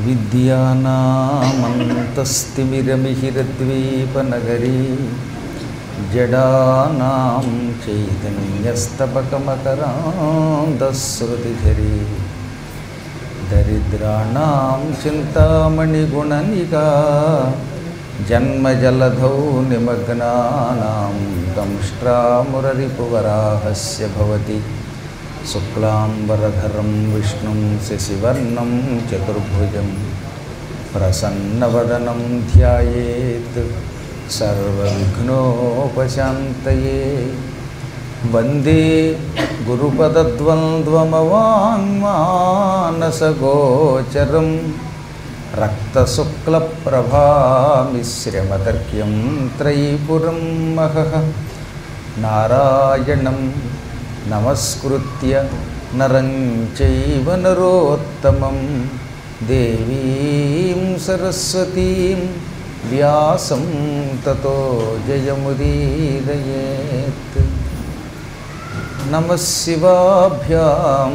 అవిద్యానామంతస్తిమిరమిహిరద్వీపనగరీ జడానాం చైతన్యస్తబకమకరాంధశ్రుతిధరీ దరిద్రాణం చింతామణిగుణనిగా జన్మజలధౌ నిమగ్నానాం దంష్ట్రామురరిపువరాహస్య భవతి శుక్లాంబరధరం విష్ణుం శశివర్ణం చతుర్భుజం ప్రసన్నవదనం ధ్యాయేత్ సర్వవిఘ్నోపశాంతయే వందే గురుపదద్వంద్వమవాङ्మానసగోచరం రక్తశుక్లప్రభామిశ్రమతర్క్యం త్రైపురం మహః నారాయణం నమస్కృత్య నరం చైవ నరోత్తమం దేవీం సరస్వతీం వ్యాసం తతో జయముదీరయేత్ నమశివాభ్యాం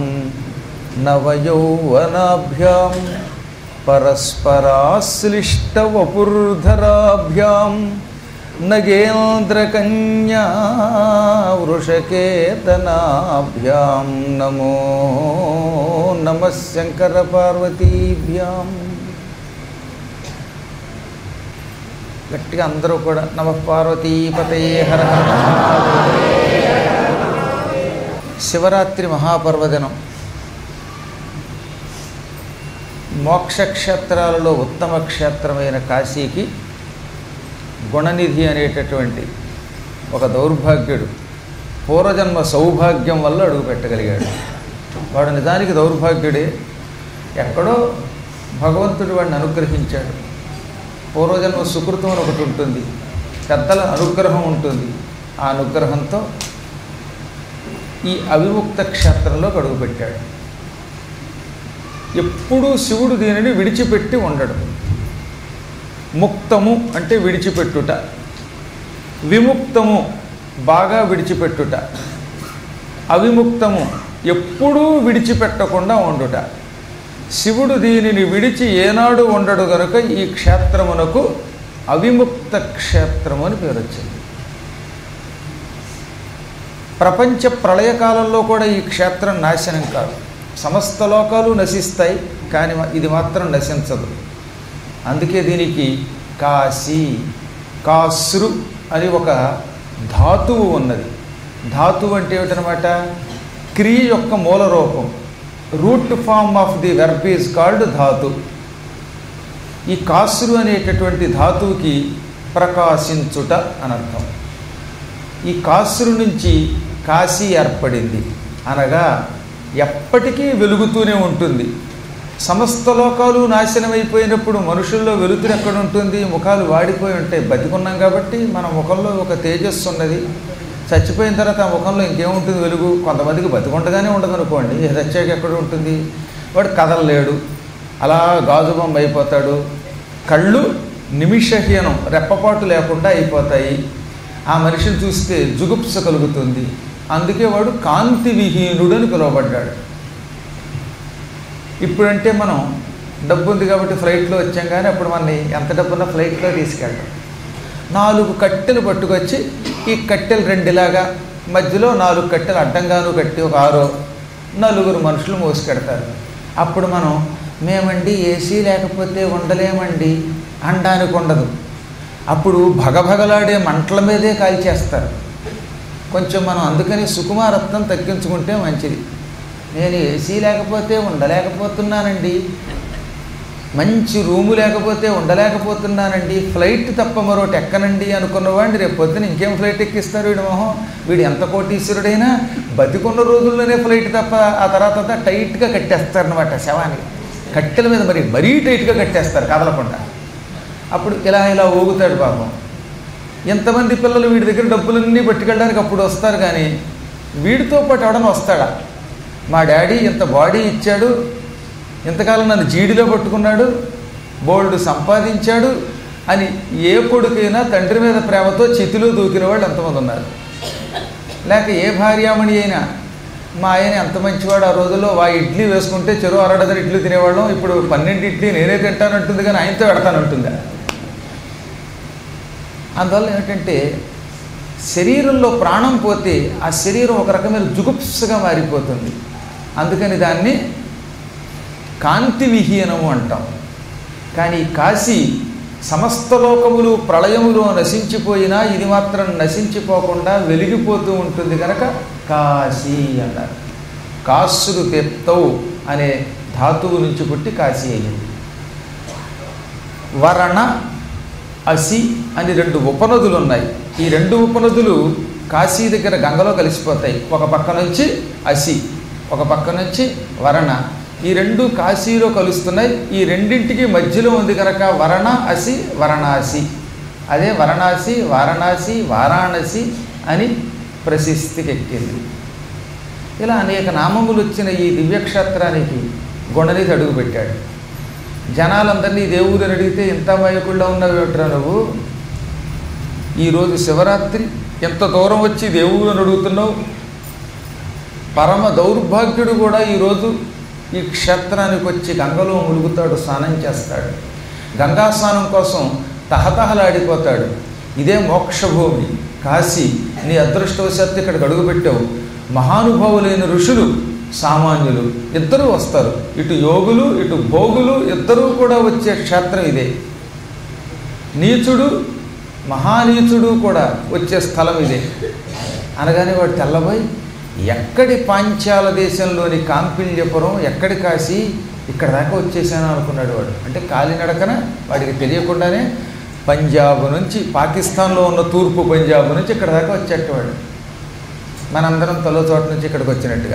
నవయౌవనాభ్యాం పరస్పరాశ్లిష్టవపుర్ధరాభ్యాం నగేంద్రకన్యా వృషకేతనాభ్యాం నమో నమ శంకరపార్వతీభ్యాం గట్టిగా అందరూ కూడా నమ పార్వతీపతయే హర హర శివరాత్రి మహాపర్వదినం మోక్షక్షేత్రాలలో ఉత్తమ క్షేత్రమైన కాశీకి గుణనిధి అనేటటువంటి ఒక దౌర్భాగ్యుడు పూర్వజన్మ సౌభాగ్యం వల్ల అడుగు పెట్టగలిగాడు వాడు నిజానికి దౌర్భాగ్యుడే ఎక్కడో భగవంతుడు వాడిని అనుగ్రహించాడు పూర్వజన్మ సుకృతం అని ఒకటి ఉంటుంది పెద్దల అనుగ్రహం ఉంటుంది ఆ అనుగ్రహంతో ఈ అవిముక్త క్షేత్రంలో అడుగుపెట్టాడు ఎప్పుడూ శివుడు దీనిని విడిచిపెట్టి ఉండడు ముక్తము అంటే విడిచిపెట్టుట విముక్తము బాగా విడిచిపెట్టుట అవిముక్తము ఎప్పుడూ విడిచిపెట్టకుండా ఉండుట శివుడు దీనిని విడిచి ఏనాడు ఉండడు గనుక ఈ క్షేత్రమునకు అవిముక్త క్షేత్రము అని పేరు వచ్చింది ప్రపంచ ప్రళయకాలంలో కూడా ఈ క్షేత్రం నాశనం కాదు సమస్త లోకాలు నశిస్తాయి కానీ ఇది మాత్రం నశించదు అందుకే దీనికి కాశీ కాశ్రు అని ఒక ధాతువు ఉన్నది ధాతువు అంటే ఏమిటనమాట క్రియ యొక్క మూల రూపం root form of the verb is called ధాతు ఈ కాశ్రు అనేటటువంటి ధాతువుకి ప్రకాశించుట అనర్థం ఈ కాశ్రు నుంచి కాశీ ఏర్పడింది అనగా ఎప్పటికీ వెలుగుతూనే ఉంటుంది సమస్త లోకాలు నాశనం అయిపోయినప్పుడు మనుషుల్లో వెలుతురు ఎక్కడ ఉంటుంది ముఖాలు వాడిపోయి ఉంటాయి బతికున్నాం కాబట్టి మన ముఖంలో ఒక తేజస్సు ఉన్నది చచ్చిపోయిన తర్వాత ఆ ముఖంలో ఇంకేముంటుంది వెలుగు కొంతమందికి బతికుండగానే ఉండదు అనుకోండి చచ్చాక ఎక్కడ ఉంటుంది వాడు కదలలేడు అలా గాజు బొమ్మ అయిపోతాడు కళ్ళు నిమిషహీనం రెప్పపాటు లేకుండా అయిపోతాయి ఆ మనిషిని చూస్తే జుగుప్స కలుగుతుంది అందుకే వాడు కాంతి విహీనుడు అని పిలువబడ్డాడు ఇప్పుడంటే మనం డబ్బు ఉంది కాబట్టి ఫ్లైట్లో వచ్చాం కానీ అప్పుడు మనని ఎంత డబ్బున్నా ఫ్లైట్లో తీసుకెళ్ళడం నాలుగు కట్టెలు పట్టుకొచ్చి ఈ కట్టెలు రెండులాగా మధ్యలో నాలుగు కట్టెలు అడ్డంగాను కట్టి ఒక ఆరో నలుగురు మనుషులు మోసుకెడతారు అప్పుడు మనం మేమండి ఏసీ లేకపోతే ఉండలేమండి అనడానికి ఉండదు అప్పుడు భగభగలాడే మంటల మీదే కాల్చేస్తారు కొంచెం మనం అందుకని సుకుమారత్నం తగ్గించుకుంటే మంచిది నేను ఏసీ లేకపోతే ఉండలేకపోతున్నానండి మంచి రూము లేకపోతే ఉండలేకపోతున్నానండి ఫ్లైట్ తప్ప మరొకటి ఎక్కనండి అనుకున్నవాడిని రేపు పొద్దున ఇంకేం ఫ్లైట్ ఎక్కిస్తారు వీడు మొహం వీడు ఎంత కోటీశ్వరుడైనా బతికున్న రోజుల్లోనే ఫ్లైట్ తప్ప ఆ తర్వాత అంతా టైట్గా కట్టేస్తారనమాట శవానికి కట్టెల మీద మరి మరీ టైట్గా కట్టేస్తారు కదలకుండా అప్పుడు ఇలా ఇలా ఊగుతాడు పాపం ఎంతమంది పిల్లలు వీడి దగ్గర డబ్బులన్నీ పట్టుకెళ్ళడానికి అప్పుడు వస్తారు కానీ వీడితో పాటు ఎవడన్నా వస్తాడా మా డాడీ ఇంత బాడీ ఇచ్చాడు ఇంతకాలం నన్ను జీడిలో పట్టుకున్నాడు బోల్డ్ సంపాదించాడు అని ఏ కొడుకైనా తండ్రి మీద ప్రేమతో చితిలో దూకిన వాళ్ళు ఎంతమంది ఉన్నారు లేక ఏ భార్యామణి అయినా మా ఆయన ఎంత మంచివాడు ఆ రోజుల్లో వా ఇడ్లీ వేసుకుంటే చెరువు అరడదర ఇడ్లీ తినేవాళ్ళం ఇప్పుడు పన్నెండు ఇడ్లీ నేనే తింటానంటుంది కానీ ఆయనతో పెడతానంటుందా అందువల్ల ఏమిటంటే శరీరంలో ప్రాణం పోతే ఆ శరీరం ఒక రకమైన జుగుప్సగా మారిపోతుంది అందుకని దాన్ని కాంతి విహీనము అంటాం కానీ కాశీ సమస్త లోకములు ప్రళయములో నశించిపోయినా ఇది మాత్రం నశించిపోకుండా వెలిగిపోతూ ఉంటుంది కనుక కాశీ అన్నారు కాసులు తెప్తవు అనే ధాతువు నుంచి పుట్టి కాశీ అయ్యింది వరణ అసి అని రెండు ఉపనదులు ఉన్నాయి ఈ రెండు ఉపనదులు కాశీ దగ్గర గంగలో కలిసిపోతాయి ఒక పక్క నుంచి అసి ఒక పక్క నుంచి వరణ ఈ రెండు కాశీలో కలుస్తున్నాయి ఈ రెండింటికి మధ్యలో ఉంది కనుక వరణ అసి వరణాసి అదే వరణాసి వారణాసి వారాణసి అని ప్రసిద్ధికెక్కింది ఇలా అనేక నామములు వచ్చిన ఈ దివ్యక్షేత్రానికి గుణనిధి అడుగుపెట్టాడు జనాలందరినీ దేవుడు అని అడిగితే ఇంత మాయకుల్లో ఉన్నావు ఏమిట్రా నువ్వు ఈరోజు శివరాత్రి ఎంత దూరం వచ్చి దేవుడు అని అడుగుతున్నావు పరమ దౌర్భాగ్యుడు కూడా ఈరోజు ఈ క్షేత్రానికి వచ్చి గంగలో ములుగుతాడు స్నానం చేస్తాడు గంగా స్నానం కోసం తహతహలాడిపోతాడు ఇదే మోక్షభూమి కాశీ నీ అదృష్టవశాత్తు ఇక్కడికి అడుగుపెట్టావు మహానుభావులైన ఋషులు సామాన్యులు ఇద్దరూ వస్తారు ఇటు యోగులు ఇటు భోగులు ఇద్దరూ కూడా వచ్చే క్షేత్రం ఇదే నీచుడు మహానీచుడు కూడా వచ్చే స్థలం ఇదే అనగానే వాడు తెల్లబోయి ఎక్కడి పాంచాల దేశంలోని కాంపిల్యపురం ఎక్కడి కాశీ ఇక్కడ దాకా వచ్చేసాను అనుకున్నాడు వాడు అంటే కాలినడకన వాడికి తెలియకుండానే పంజాబ్ నుంచి పాకిస్తాన్లో ఉన్న తూర్పు పంజాబ్ నుంచి ఇక్కడ దాకా వచ్చేట వాడు మనందరం తలో చోట నుంచి ఇక్కడికి వచ్చినట్టుగా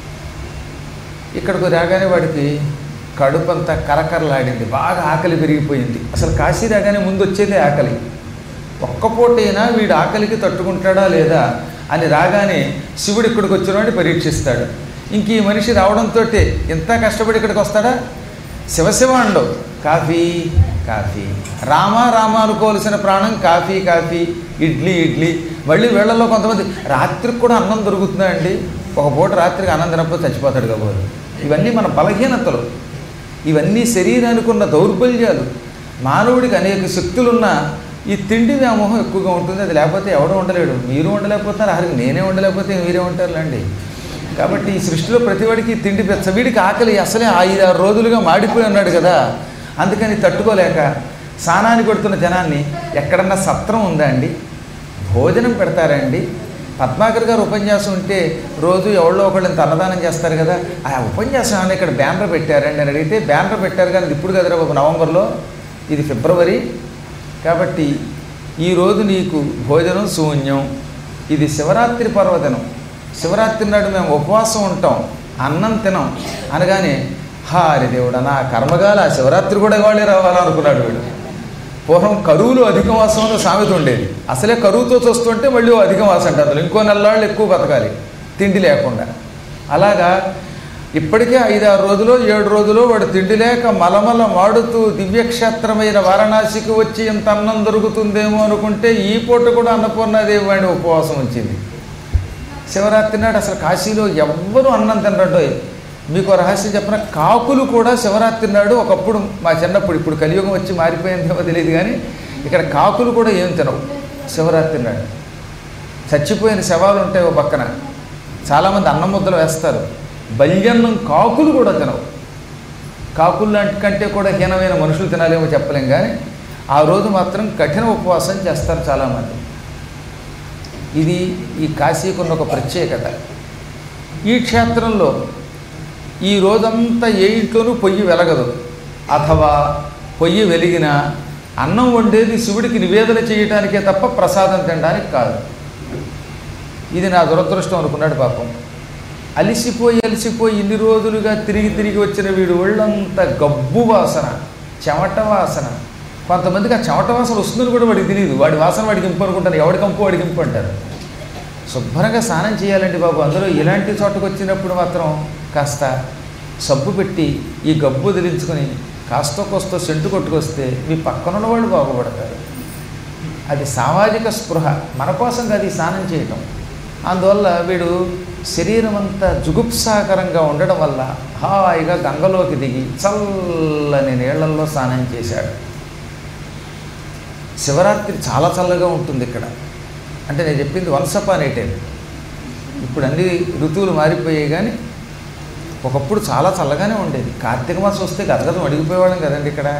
ఇక్కడికి రాగానే వాడికి కడుపంతా కరకరలాడింది బాగా ఆకలి పెరిగిపోయింది అసలు కాశీ రాగానే ముందు వచ్చేదే ఆకలి ఒక్క పూటైనా వీడు ఆకలికి తట్టుకుంటాడా లేదా అని రాగానే శివుడు ఇక్కడికి వచ్చినవాడిని పరీక్షిస్తాడు ఇంక ఈ మనిషి రావడంతో ఎంత కష్టపడి ఇక్కడికి వస్తాడా శివశివ అండవు కాఫీ కాఫీ రామ రామ అనుకోవలసిన ప్రాణం కాఫీ కాఫీ ఇడ్లీ ఇడ్లీ మళ్ళీ వీళ్ళలో కొంతమంది రాత్రికి కూడా అన్నం దొరుకుతుందా అండి ఒక పూట రాత్రికి అన్నం తినకపోతే చచ్చిపోతాడు కాబోలు ఇవన్నీ మన బలహీనతలు ఇవన్నీ శరీరానికి ఉన్న దౌర్బల్యాలు మానవుడికి అనేక శక్తులున్నా ఈ తిండి వ్యామోహం ఎక్కువగా ఉంటుంది అది లేకపోతే ఎవడు ఉండలేడు మీరు ఉండలేకపోతారు అసలు నేనే ఉండలేకపోతే మీరే ఉంటారులేండి కాబట్టి ఈ సృష్టిలో ప్రతివాడికి ఈ తిండి పెచ్చ వీడికి ఆకలి అసలే ఐదు ఆరు రోజులుగా మాడిపోయి ఉన్నాడు కదా అందుకని తట్టుకోలేక స్నానానికి కొడుతున్న జనాన్ని ఎక్కడన్నా సత్రం ఉందా అండి భోజనం పెడతారండి పద్మాకర్ గారు ఉపన్యాసం ఉంటే రోజు ఎవరో ఒకళ్ళు ఇంత అన్నదానం చేస్తారు కదా ఆ ఉపన్యాసం అని ఇక్కడ బ్యానర్ పెట్టారండి అని అడిగితే బ్యానర్ పెట్టారు కానీ ఇది ఇప్పుడు కదరా బాబు నవంబర్లో ఇది ఫిబ్రవరి కాబట్టి ఈరోజు నీకు భోజనం శూన్యం ఇది శివరాత్రి పర్వదినం శివరాత్రి నాడు మేము ఉపవాసం ఉంటాం అన్నం తినం అనగానే హారి దేవుడా నా కర్మగాల ఆ శివరాత్రి కూడా ఇవాళే రావాలనుకున్నాడు వీడు పూర్వం కరువులో అధిక వాసం అనే సామెత ఉండేది అసలే కరువుతో చూస్తుంటే మళ్ళీ ఓ అధిక వాసం అంటే అందులో ఇంకో నెలలాళ్ళు ఎక్కువ బతకాలి తిండి లేకుండా అలాగా ఇప్పటికే ఐదారు రోజులు ఏడు రోజులు వాడు తిండి లేక మలమల మాడుతూ దివ్యక్షేత్రమైన వారణాసికి వచ్చి ఇంత అన్నం దొరుకుతుందేమో అనుకుంటే ఈ పూట కూడా అన్నపూర్ణాదేవి వాడిని ఉపవాసం వచ్చింది శివరాత్రి నాడు అసలు కాశీలో ఎవ్వరూ అన్నం తినరండో మీకు రహస్యం చెప్పిన కాకులు కూడా శివరాత్రి నాడు ఒకప్పుడు మా చిన్నప్పుడు ఇప్పుడు కలియుగం వచ్చి మారిపోయిందేమో తెలియదు కానీ ఇక్కడ కాకులు కూడా ఏం తినవు శివరాత్రి నాడు చచ్చిపోయిన శవాలు ఉంటాయి ఓ పక్కన చాలామంది అన్నం ముద్దలు వేస్తారు బల్యన్నం కాకులు కూడా తినవు కాకులు లాంటి కంటే కూడా హీనమైన మనుషులు తినాలేమో చెప్పలేం కానీ ఆ రోజు మాత్రం కఠిన ఉపవాసం చేస్తారు చాలామంది ఇది ఈ కాశీకున్న ఒక ప్రత్యేకత ఈ క్షేత్రంలో ఈ రోజంతా ఏ ఇంట్లోనూ పొయ్యి వెలగదు అథవా పొయ్యి వెలిగిన అన్నం వండేది శివుడికి నివేదన చేయడానికే తప్ప ప్రసాదం తినడానికి కాదు ఇది నా దురదృష్టం అనుకున్నాడు పాపం అలిసిపోయి అలిసిపోయి ఇన్ని రోజులుగా తిరిగి తిరిగి వచ్చిన వీడు ఒళ్ళంతా గబ్బు వాసన చెమట వాసన కొంతమందికి ఆ చెమట వాసన వస్తుందని కూడా వాడికి తెలియదు వాడి వాసన వాడికి ఇంపు అనుకుంటారు ఎవడి కంపు వాడికి ఇంపు అంటారు శుభ్రంగా స్నానం చేయాలండి బాబు అందులో ఇలాంటి చోటకు వచ్చినప్పుడు మాత్రం కాస్త సబ్బు పెట్టి ఈ గబ్బు వదిలించుకొని కాస్త కోస్తో సెంటు కొట్టుకొస్తే మీ పక్కనున్న వాళ్ళు బాగుపడతారు అది సామాజిక స్పృహ మన కోసం కాదు ఈ స్నానం చేయటం అందువల్ల వీడు శరీరం అంతా జుగుప్సాకరంగా ఉండడం వల్ల హాయిగా గంగలోకి దిగి చల్లని నీళ్లలో స్నానం చేశాడు శివరాత్రి చాలా చల్లగా ఉంటుంది ఇక్కడ అంటే నేను చెప్పింది వన్స్ అపాన్ ఏ టైం ఇప్పుడు అన్ని ఋతువులు మారిపోయాయి కానీ ఒకప్పుడు చాలా చల్లగానే ఉండేది కార్తీక మాసం వస్తే గదగదం అడిగిపోయేవాళ్ళం కదండి ఇక్కడ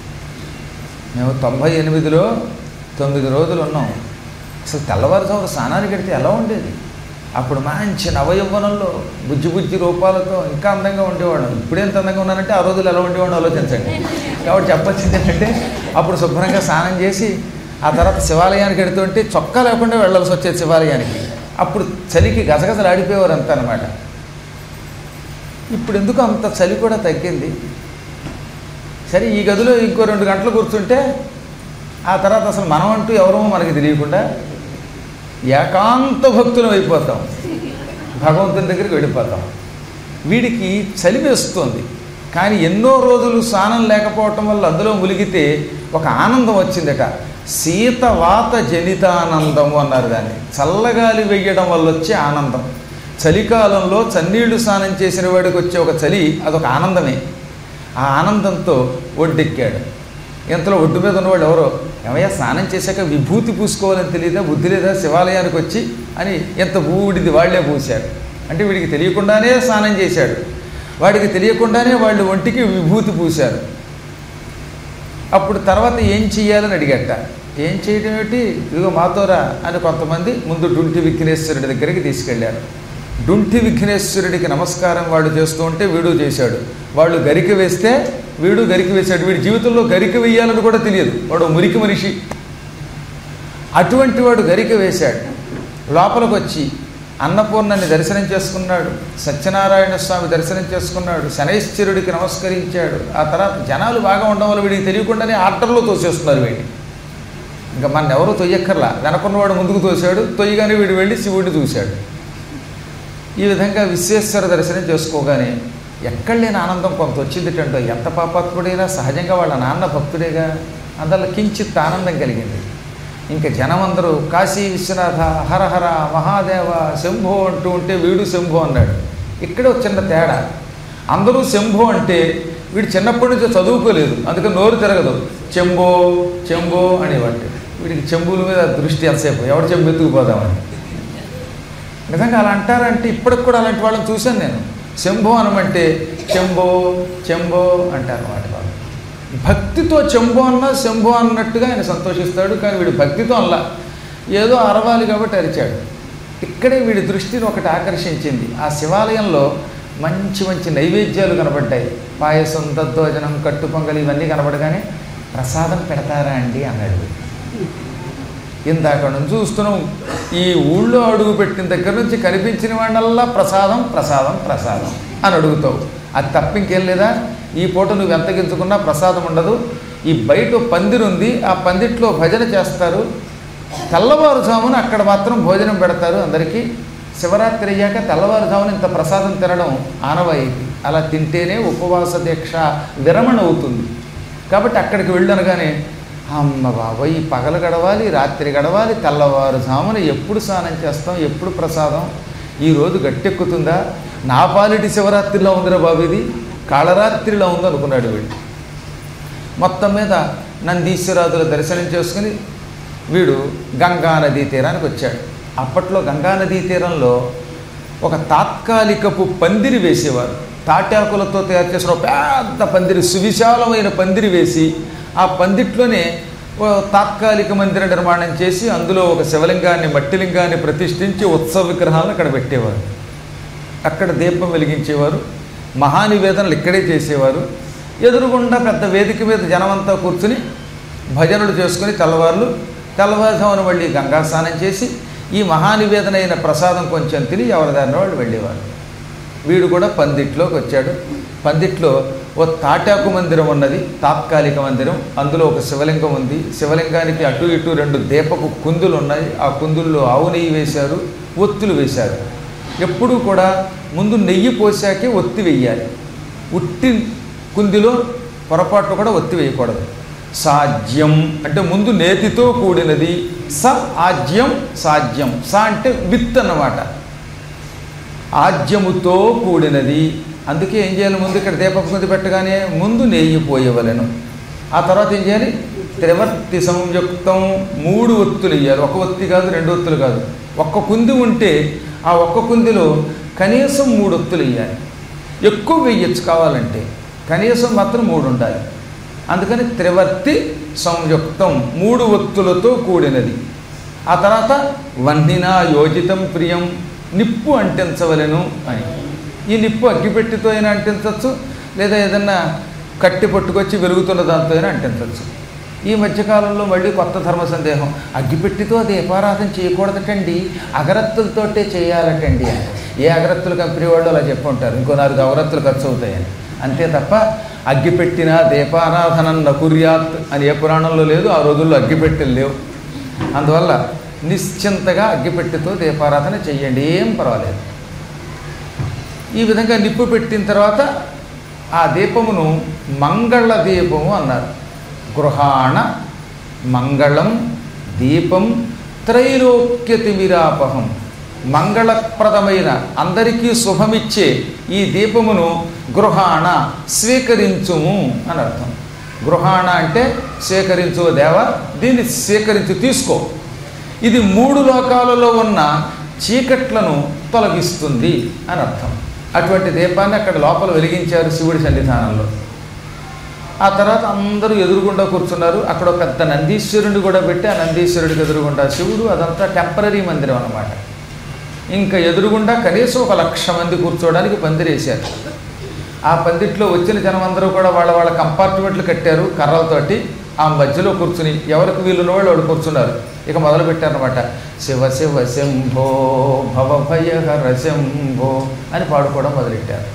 మేము తొంభై ఎనిమిదిలో తొమ్మిది రోజులు ఉన్నాం అసలు తెల్లవారుజామున స్నానానికి వెడితే ఎలా ఉండేది అప్పుడు మంచి నవయవ్వనంలో బుజ్జి బుజ్జి రూపాలతో ఇంకా అందంగా ఉండేవాడు ఇప్పుడు ఎంత అందంగా ఉన్నానంటే ఆ రోజులు ఎలా ఉండేవాడు ఆలోచించండి కాబట్టి చెప్పొచ్చింది ఏంటంటే అప్పుడు శుభ్రంగా స్నానం చేసి ఆ తర్వాత శివాలయానికి వెడుతుంటే చొక్కా లేకుండా వెళ్ళాల్సి వచ్చేది శివాలయానికి అప్పుడు చలికి గజగజలు ఆడిపోయేవారు అంత అనమాట ఇప్పుడు ఎందుకు అంత చలి కూడా తగ్గింది సరే ఈ గదిలో ఇంకో రెండు గంటలు కూర్చుంటే ఆ తర్వాత అసలు మనం అంటూ ఎవరో మనకి తెలియకుండా ఏకాంత భక్తులం అయిపోతాం భగవంతుని దగ్గరికి వెళ్ళిపోతాం వీడికి చలి వేస్తుంది కానీ ఎన్నో రోజులు స్నానం లేకపోవటం వల్ల అందులో ములిగితే ఒక ఆనందం వచ్చిందట శీతవాత జనితానందము అన్నారు దాన్ని చల్లగాలి వెయ్యడం వల్ల వచ్చే ఆనందం చలికాలంలో చన్నీళ్లు స్నానం చేసిన వాడికి వచ్చే ఒక చలి అదొక ఆనందమే ఆ ఆనందంతో ఒడ్డెక్కాడు ఇంతలో ఒడ్డు మీద ఉన్నవాడు ఎవరో ఏమయ్యా స్నానం చేశాక విభూతి పూసుకోవాలని తెలియదా బుద్ధి లేదా శివాలయానికి వచ్చి అని ఎంత బూడిది వాళ్లే పూశారు అంటే వీడికి తెలియకుండానే స్నానం చేశాడు వాడికి తెలియకుండానే వాళ్ళు ఒంటికి విభూతి పూశారు అప్పుడు తర్వాత ఏం చెయ్యాలని అడిగట ఏం చేయడం ఏమిటి ఇదిగో మాతోరా అని కొంతమంది ముందు డుంటి విఘ్నేశ్వరుడి దగ్గరికి తీసుకెళ్లారు డుంటి విఘ్నేశ్వరుడికి నమస్కారం వాడు చేస్తూ ఉంటే వీడు చేశాడు వాళ్ళు గరిక వేస్తే వీడు గరిక వేశాడు వీడి జీవితంలో గరిక వేయాలని కూడా తెలియదు వాడు మురికి మనిషి అటువంటి వాడు గరిక వేశాడు లోపలికి వచ్చి అన్నపూర్ణని దర్శనం చేసుకున్నాడు సత్యనారాయణ స్వామి దర్శనం చేసుకున్నాడు శనైశ్వరుడికి నమస్కరించాడు ఆ తర్వాత జనాలు బాగా ఉండడం వల్ల వీడికి తెలియకుండానే ఆర్డర్లో తోసేస్తున్నారు వీడిని ఇంకా మన ఎవరు తొయ్యక్కర్లా వెనకున్నవాడు ముందుకు తోశాడు తొయ్యగానే వీడు వెళ్ళి శివుడిని చూశాడు ఈ విధంగా విశ్వేశ్వర దర్శనం చేసుకోగానే ఎక్కడ లేని ఆనందం కొంత వచ్చిందిటంటో ఎంత పాపాత్ముడైనా సహజంగా వాళ్ళ నాన్న భక్తుడేగా అందులో కించిత్ ఆనందం కలిగింది ఇంకా జనమందరూ కాశీ విశ్వనాథ హరహర మహాదేవ శంభో అంటూ ఉంటే వీడు శంభో అన్నాడు ఇక్కడే ఒక చిన్న తేడా అందరూ శంభో అంటే వీడు చిన్నప్పటి నుంచి చదువుకోలేదు అందుకని నోరు తిరగదు చెంబో చెంబో అనేవాడు వీడికి చెంబుల మీద దృష్టి ఎంతసేపు ఎవడు చెంబు ఎత్తుకుపోదామని నిజంగా అలా అంటారంటే ఇప్పటికి కూడా అలాంటి వాళ్ళని చూశాను నేను శంభో అనమంటే చెంబో చెంబో అంటారు వాటి వాళ్ళు భక్తితో చెంబో అన్నా శంభో అన్నట్టుగా ఆయన సంతోషిస్తాడు కానీ వీడు భక్తితో అల్లా ఏదో అరవాలి కాబట్టి అరిచాడు ఇక్కడే వీడి దృష్టిని ఒకటి ఆకర్షించింది ఆ శివాలయంలో మంచి మంచి నైవేద్యాలు కనబడ్డాయి పాయసం దద్దోజనం కట్టు పొంగలి ఇవన్నీ కనబడగానే ప్రసాదం పెడతారా అండి అన్నాడు వీడు. ఇందాక నుంచి చూస్తున్నాం ఈ ఊళ్ళో అడుగు పెట్టిన దగ్గర నుంచి కనిపించిన వాడినల్లా ప్రసాదం ప్రసాదం ప్రసాదం అని అడుగుతావు అది తప్ప ఇంకేం లేదా ఈ పూట నువ్వు ఎంత గించుకున్నా ప్రసాదం ఉండదు ఈ బయట ఓ పందిరి ఉంది ఆ పందిట్లో భజన చేస్తారు తెల్లవారుజామున అక్కడ మాత్రం భోజనం పెడతారు అందరికీ శివరాత్రి అయ్యాక తెల్లవారుజామున ఇంత ప్రసాదం తినడం ఆనవాయితీ అలా తింటేనే ఉపవాస దీక్ష విరమణ అవుతుంది కాబట్టి అక్కడికి వెళ్ళనగానే అమ్మ బాబాయ్ ఈ పగలు గడవాలి రాత్రి గడవాలి తెల్లవారుజామున ఎప్పుడు స్నానం చేస్తాం ఎప్పుడు ప్రసాదం ఈరోజు గట్టెక్కుతుందా నా పాలిటి శివరాత్రిలో ఉందిరా బాబు ఇది కాళరాత్రిలో ఉంది అనుకున్నాడు వీడు మొత్తం మీద నందీశ్వరాదుల దర్శనం చేసుకుని వీడు గంగా నదీ తీరానికి వచ్చాడు అప్పట్లో గంగా నదీ తీరంలో ఒక తాత్కాలికపు పందిరి వేసేవారు తాటాకులతో తయారు చేసిన ఒక పెద్ద పందిరి సువిశాలమైన పందిరి వేసి ఆ పందిట్లోనే ఓ తాత్కాలిక మందిర నిర్మాణం చేసి అందులో ఒక శివలింగాన్ని మట్టిలింగాన్ని ప్రతిష్ఠించి ఉత్సవ విగ్రహాలను అక్కడ పెట్టేవారు అక్కడ దీపం వెలిగించేవారు మహానివేదనలు ఇక్కడే చేసేవారు ఎదురుగుండా పెద్ద వేదిక మీద జనమంతా కూర్చుని భజనలు చేసుకుని తెల్లవార్లు తెల్లవారుజామున మళ్ళీ గంగా స్నానం చేసి ఈ మహానివేదన అయిన ప్రసాదం కొంచెం తిని ఎవరిదారిన వాళ్ళు వెళ్ళేవారు వీడు కూడా పందిట్లోకి వచ్చాడు పందిట్లో ఓ తాటాకు మందిరం ఉన్నది తాత్కాలిక మందిరం అందులో ఒక శివలింగం ఉంది శివలింగానికి అటు ఇటు రెండు దీపపు కుందులు ఉన్నాయి ఆ కుందుల్లో ఆవు నెయ్యి వేశారు ఒత్తులు వేశారు ఎప్పుడూ కూడా ముందు నెయ్యి పోసాకే ఒత్తి వెయ్యాలి ఉట్టి కుందిలో పొరపాటు కూడా ఒత్తి వేయకూడదు సాధ్యం అంటే ముందు నేతితో కూడినది స ఆజ్యం సాధ్యం స అంటే విత్ అన్నమాట ఆజ్యముతో కూడినది అందుకే ఏం చేయాలి ముందు ఇక్కడ దీపపు కుంది పెట్టగానే ముందు నెయ్యి పోయవలెను ఆ తర్వాత ఏం చేయాలి త్రివర్తి సంయుక్తం మూడు ఒత్తులు ఇవ్వాలి ఒక ఒత్తి కాదు రెండు ఒత్తులు కాదు ఒక్క కుంది ఉంటే ఆ ఒక్క కుందిలో కనీసం మూడు ఒత్తులు ఇవ్వాలి ఎక్కువ వెయ్యొచ్చు కావాలంటే కనీసం మాత్రం మూడు ఉండాలి అందుకని త్రివర్తి సంయుక్తం మూడు ఒత్తులతో కూడినది ఆ తర్వాత వన్నినా యోజితం ప్రియం నిప్పు అంటించవలెను అని ఈ నిప్పు అగ్గిపెట్టితో అయినా అంటించవచ్చు లేదా ఏదన్నా కట్టి పట్టుకొచ్చి వెలుగుతున్న దాంతో అయినా అంటించవచ్చు ఈ మధ్యకాలంలో మళ్ళీ కొత్త ధర్మ సందేహం అగ్గిపెట్టితో దీపారాధన చేయకూడదటండి అగరత్తులతోటే చేయాలటండి అని ఏ అగరత్తులు కంపెనీ వాళ్ళు అలా చెప్పుంటారు ఇంకో నాలుగు అగరత్తులు ఖర్చు అవుతాయని అంతే తప్ప అగ్గిపెట్టిన దీపారాధన నకుర్యాత్ అని ఏ పురాణంలో లేదు ఆ రోజుల్లో అగ్గిపెట్టెలు లేవు అందువల్ల నిశ్చింతగా అగ్గిపెట్టెతో దీపారాధన చెయ్యండి ఏం పర్వాలేదు ఈ విధంగా నిప్పు పెట్టిన తర్వాత ఆ దీపమును మంగళ దీపము అన్నారు గృహాణ మంగళం దీపం త్రైలోక్యతిమిరాపహం మంగళప్రదమైన అందరికీ శుభమిచ్చే ఈ దీపమును గృహాణ స్వీకరించుము అని అర్థం గృహాణ అంటే స్వీకరించు దేవ దీన్ని స్వీకరించు తీసుకో ఇది మూడు లోకాలలో ఉన్న చీకట్లను తొలగిస్తుంది అని అర్థం అటువంటి దీపాన్ని అక్కడ లోపల వెలిగించారు శివుడి సన్నిధానంలో ఆ తర్వాత అందరూ ఎదురుగుండా కూర్చున్నారు అక్కడ ఒక పెద్ద నందీశ్వరుని కూడా పెట్టి ఆ నందీశ్వరుడికి ఎదురుగుండా శివుడు అదంతా టెంపరీ మందిరం అన్నమాట ఇంకా ఎదురుగుండా కనీసం ఒక లక్ష మంది కూర్చోవడానికి పందిరేశారు ఆ పందిట్లో వచ్చిన జనం అందరూ కూడా వాళ్ళ వాళ్ళ కంపార్ట్మెంట్లు కట్టారు కర్రలతోటి ఆ మధ్యలో కూర్చుని ఎవరికి వీలున్న వాళ్ళు వాళ్ళు కూర్చున్నారు ఇక మొదలు పెట్టారనమాట శివ శివ శంభో భవ భయహర శంభో అని పాడుకోవడం మొదలెట్టారు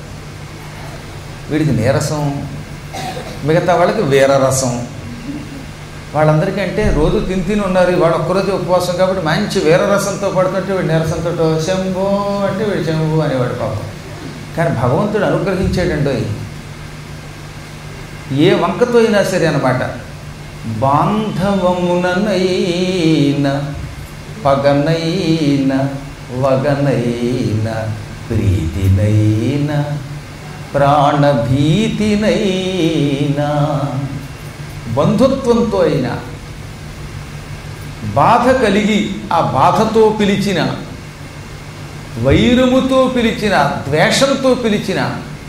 వీడికి నీరసం మిగతా వాళ్ళకి వీరరసం వాళ్ళందరికీ అంటే రోజు తిని తిని ఉన్నారు వాడు ఒక్కరోజు ఉపవాసం కాబట్టి మంచి వీరరసంతో పడుతుంటే వీడు నీరసంతో శంభో అంటే వీడు శంభు అనేవాడు పాపం కానీ భగవంతుడు అనుగ్రహించాడండో ఏ వంకతో అయినా సరే అనమాట బాంధవముననైన పగనైన వగనైన ప్రీతినైన ప్రాణభీతినైనా బంధుత్వంతో అయినా బాధ కలిగి ఆ బాధతో పిలిచిన వైరముతో పిలిచిన ద్వేషంతో పిలిచిన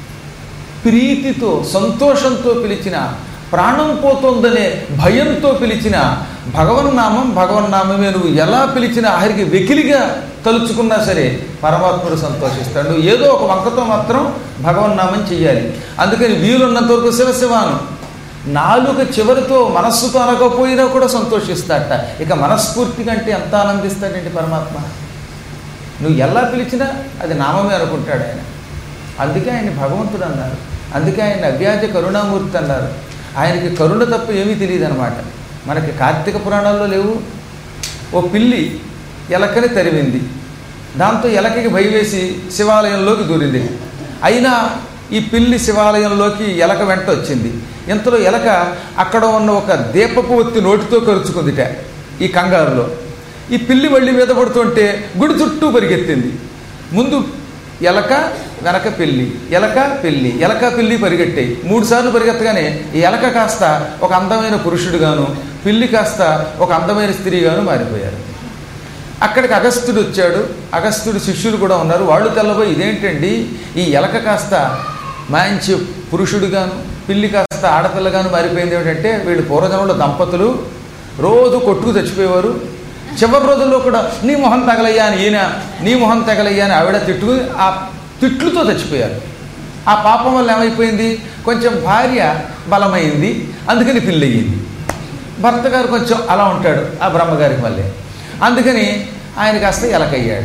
ప్రీతితో సంతోషంతో పిలిచిన ప్రాణం పోతోందనే భయంతో పిలిచిన భగవన్నామం భగవన్నామమే నువ్వు ఎలా పిలిచినా ఆఖరికి వెకిలిగా తలుచుకున్నా సరే పరమాత్ముడు సంతోషిస్తాడు ఏదో ఒక వంకతో మాత్రం భగవన్నామం చెయ్యాలి అందుకని వీలున్నంత వరకు శివశివాను నాలుక చివరితో మనస్సుతో అనకపోయినా కూడా సంతోషిస్తాడట ఇక మనస్ఫూర్తి కంటే ఎంత ఆనందిస్తాడండి పరమాత్మ నువ్వు ఎలా పిలిచినా అది నామమే అనుకుంటాడు ఆయన అందుకే ఆయన భగవంతుడు అన్నారు అందుకే ఆయన అవ్యాజ కరుణామూర్తి అన్నారు ఆయనకి కరుణ తప్ప ఏమీ తెలియదు అనమాట మనకి కార్తీక పురాణాల్లో లేవు ఓ పిల్లి ఎలకని తరిమింది దాంతో ఎలకకి భయవేసి శివాలయంలోకి దూరింది అయినా ఈ పిల్లి శివాలయంలోకి ఎలక వెంట వచ్చింది ఇంతలో ఎలక అక్కడ ఉన్న ఒక దీపపు ఒత్తి నోటితో కరుచుకుందిట ఈ కంగారులో ఈ పిల్లి మళ్ళీ మీద పడుతుంటే గుడి చుట్టూ పరిగెత్తింది ముందు ఎలక వెనక పిల్లి ఎలక పిల్లి ఎలక పిల్లి పరిగెట్టాయి మూడు సార్లు పరిగెత్తగానే ఈ ఎలక కాస్త ఒక అందమైన పురుషుడుగాను పిల్లి కాస్త ఒక అందమైన స్త్రీగాను మారిపోయారు అక్కడికి అగస్త్యుడు వచ్చాడు అగస్త్యుడు శిష్యులు కూడా ఉన్నారు వాళ్ళు తెల్లబోయి ఇదేంటండి ఈ ఎలక కాస్త మంచి పురుషుడుగాను పిల్లి కాస్త ఆడపిల్లగాను మారిపోయింది ఏమిటంటే వీళ్ళు పూర్వజనంలో దంపతులు రోజు కొట్టుకు చచ్చిపోయేవారు చివరి రోజుల్లో కూడా నీ మొహం తగలయ్యా అని ఈయన నీ మొహం తగలయ్యా అని ఆవిడ తిట్టుకు ఆ తిట్లుతో చచ్చిపోయారు ఆ పాపం వల్ల ఏమైపోయింది కొంచెం భార్య బలమైంది అందుకని పిల్లయ్యింది భర్త గారు కొంచెం అలా ఉంటాడు ఆ బ్రహ్మగారికి మళ్ళీ అందుకని ఆయన కాస్త ఎలకయ్యాడు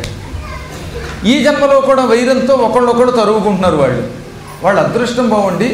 ఈ జన్మలో కూడా వైరంతో ఒకళ్ళొకడు తరుగుకుంటున్నారు వాళ్ళు వాళ్ళ అదృష్టం బాగుండి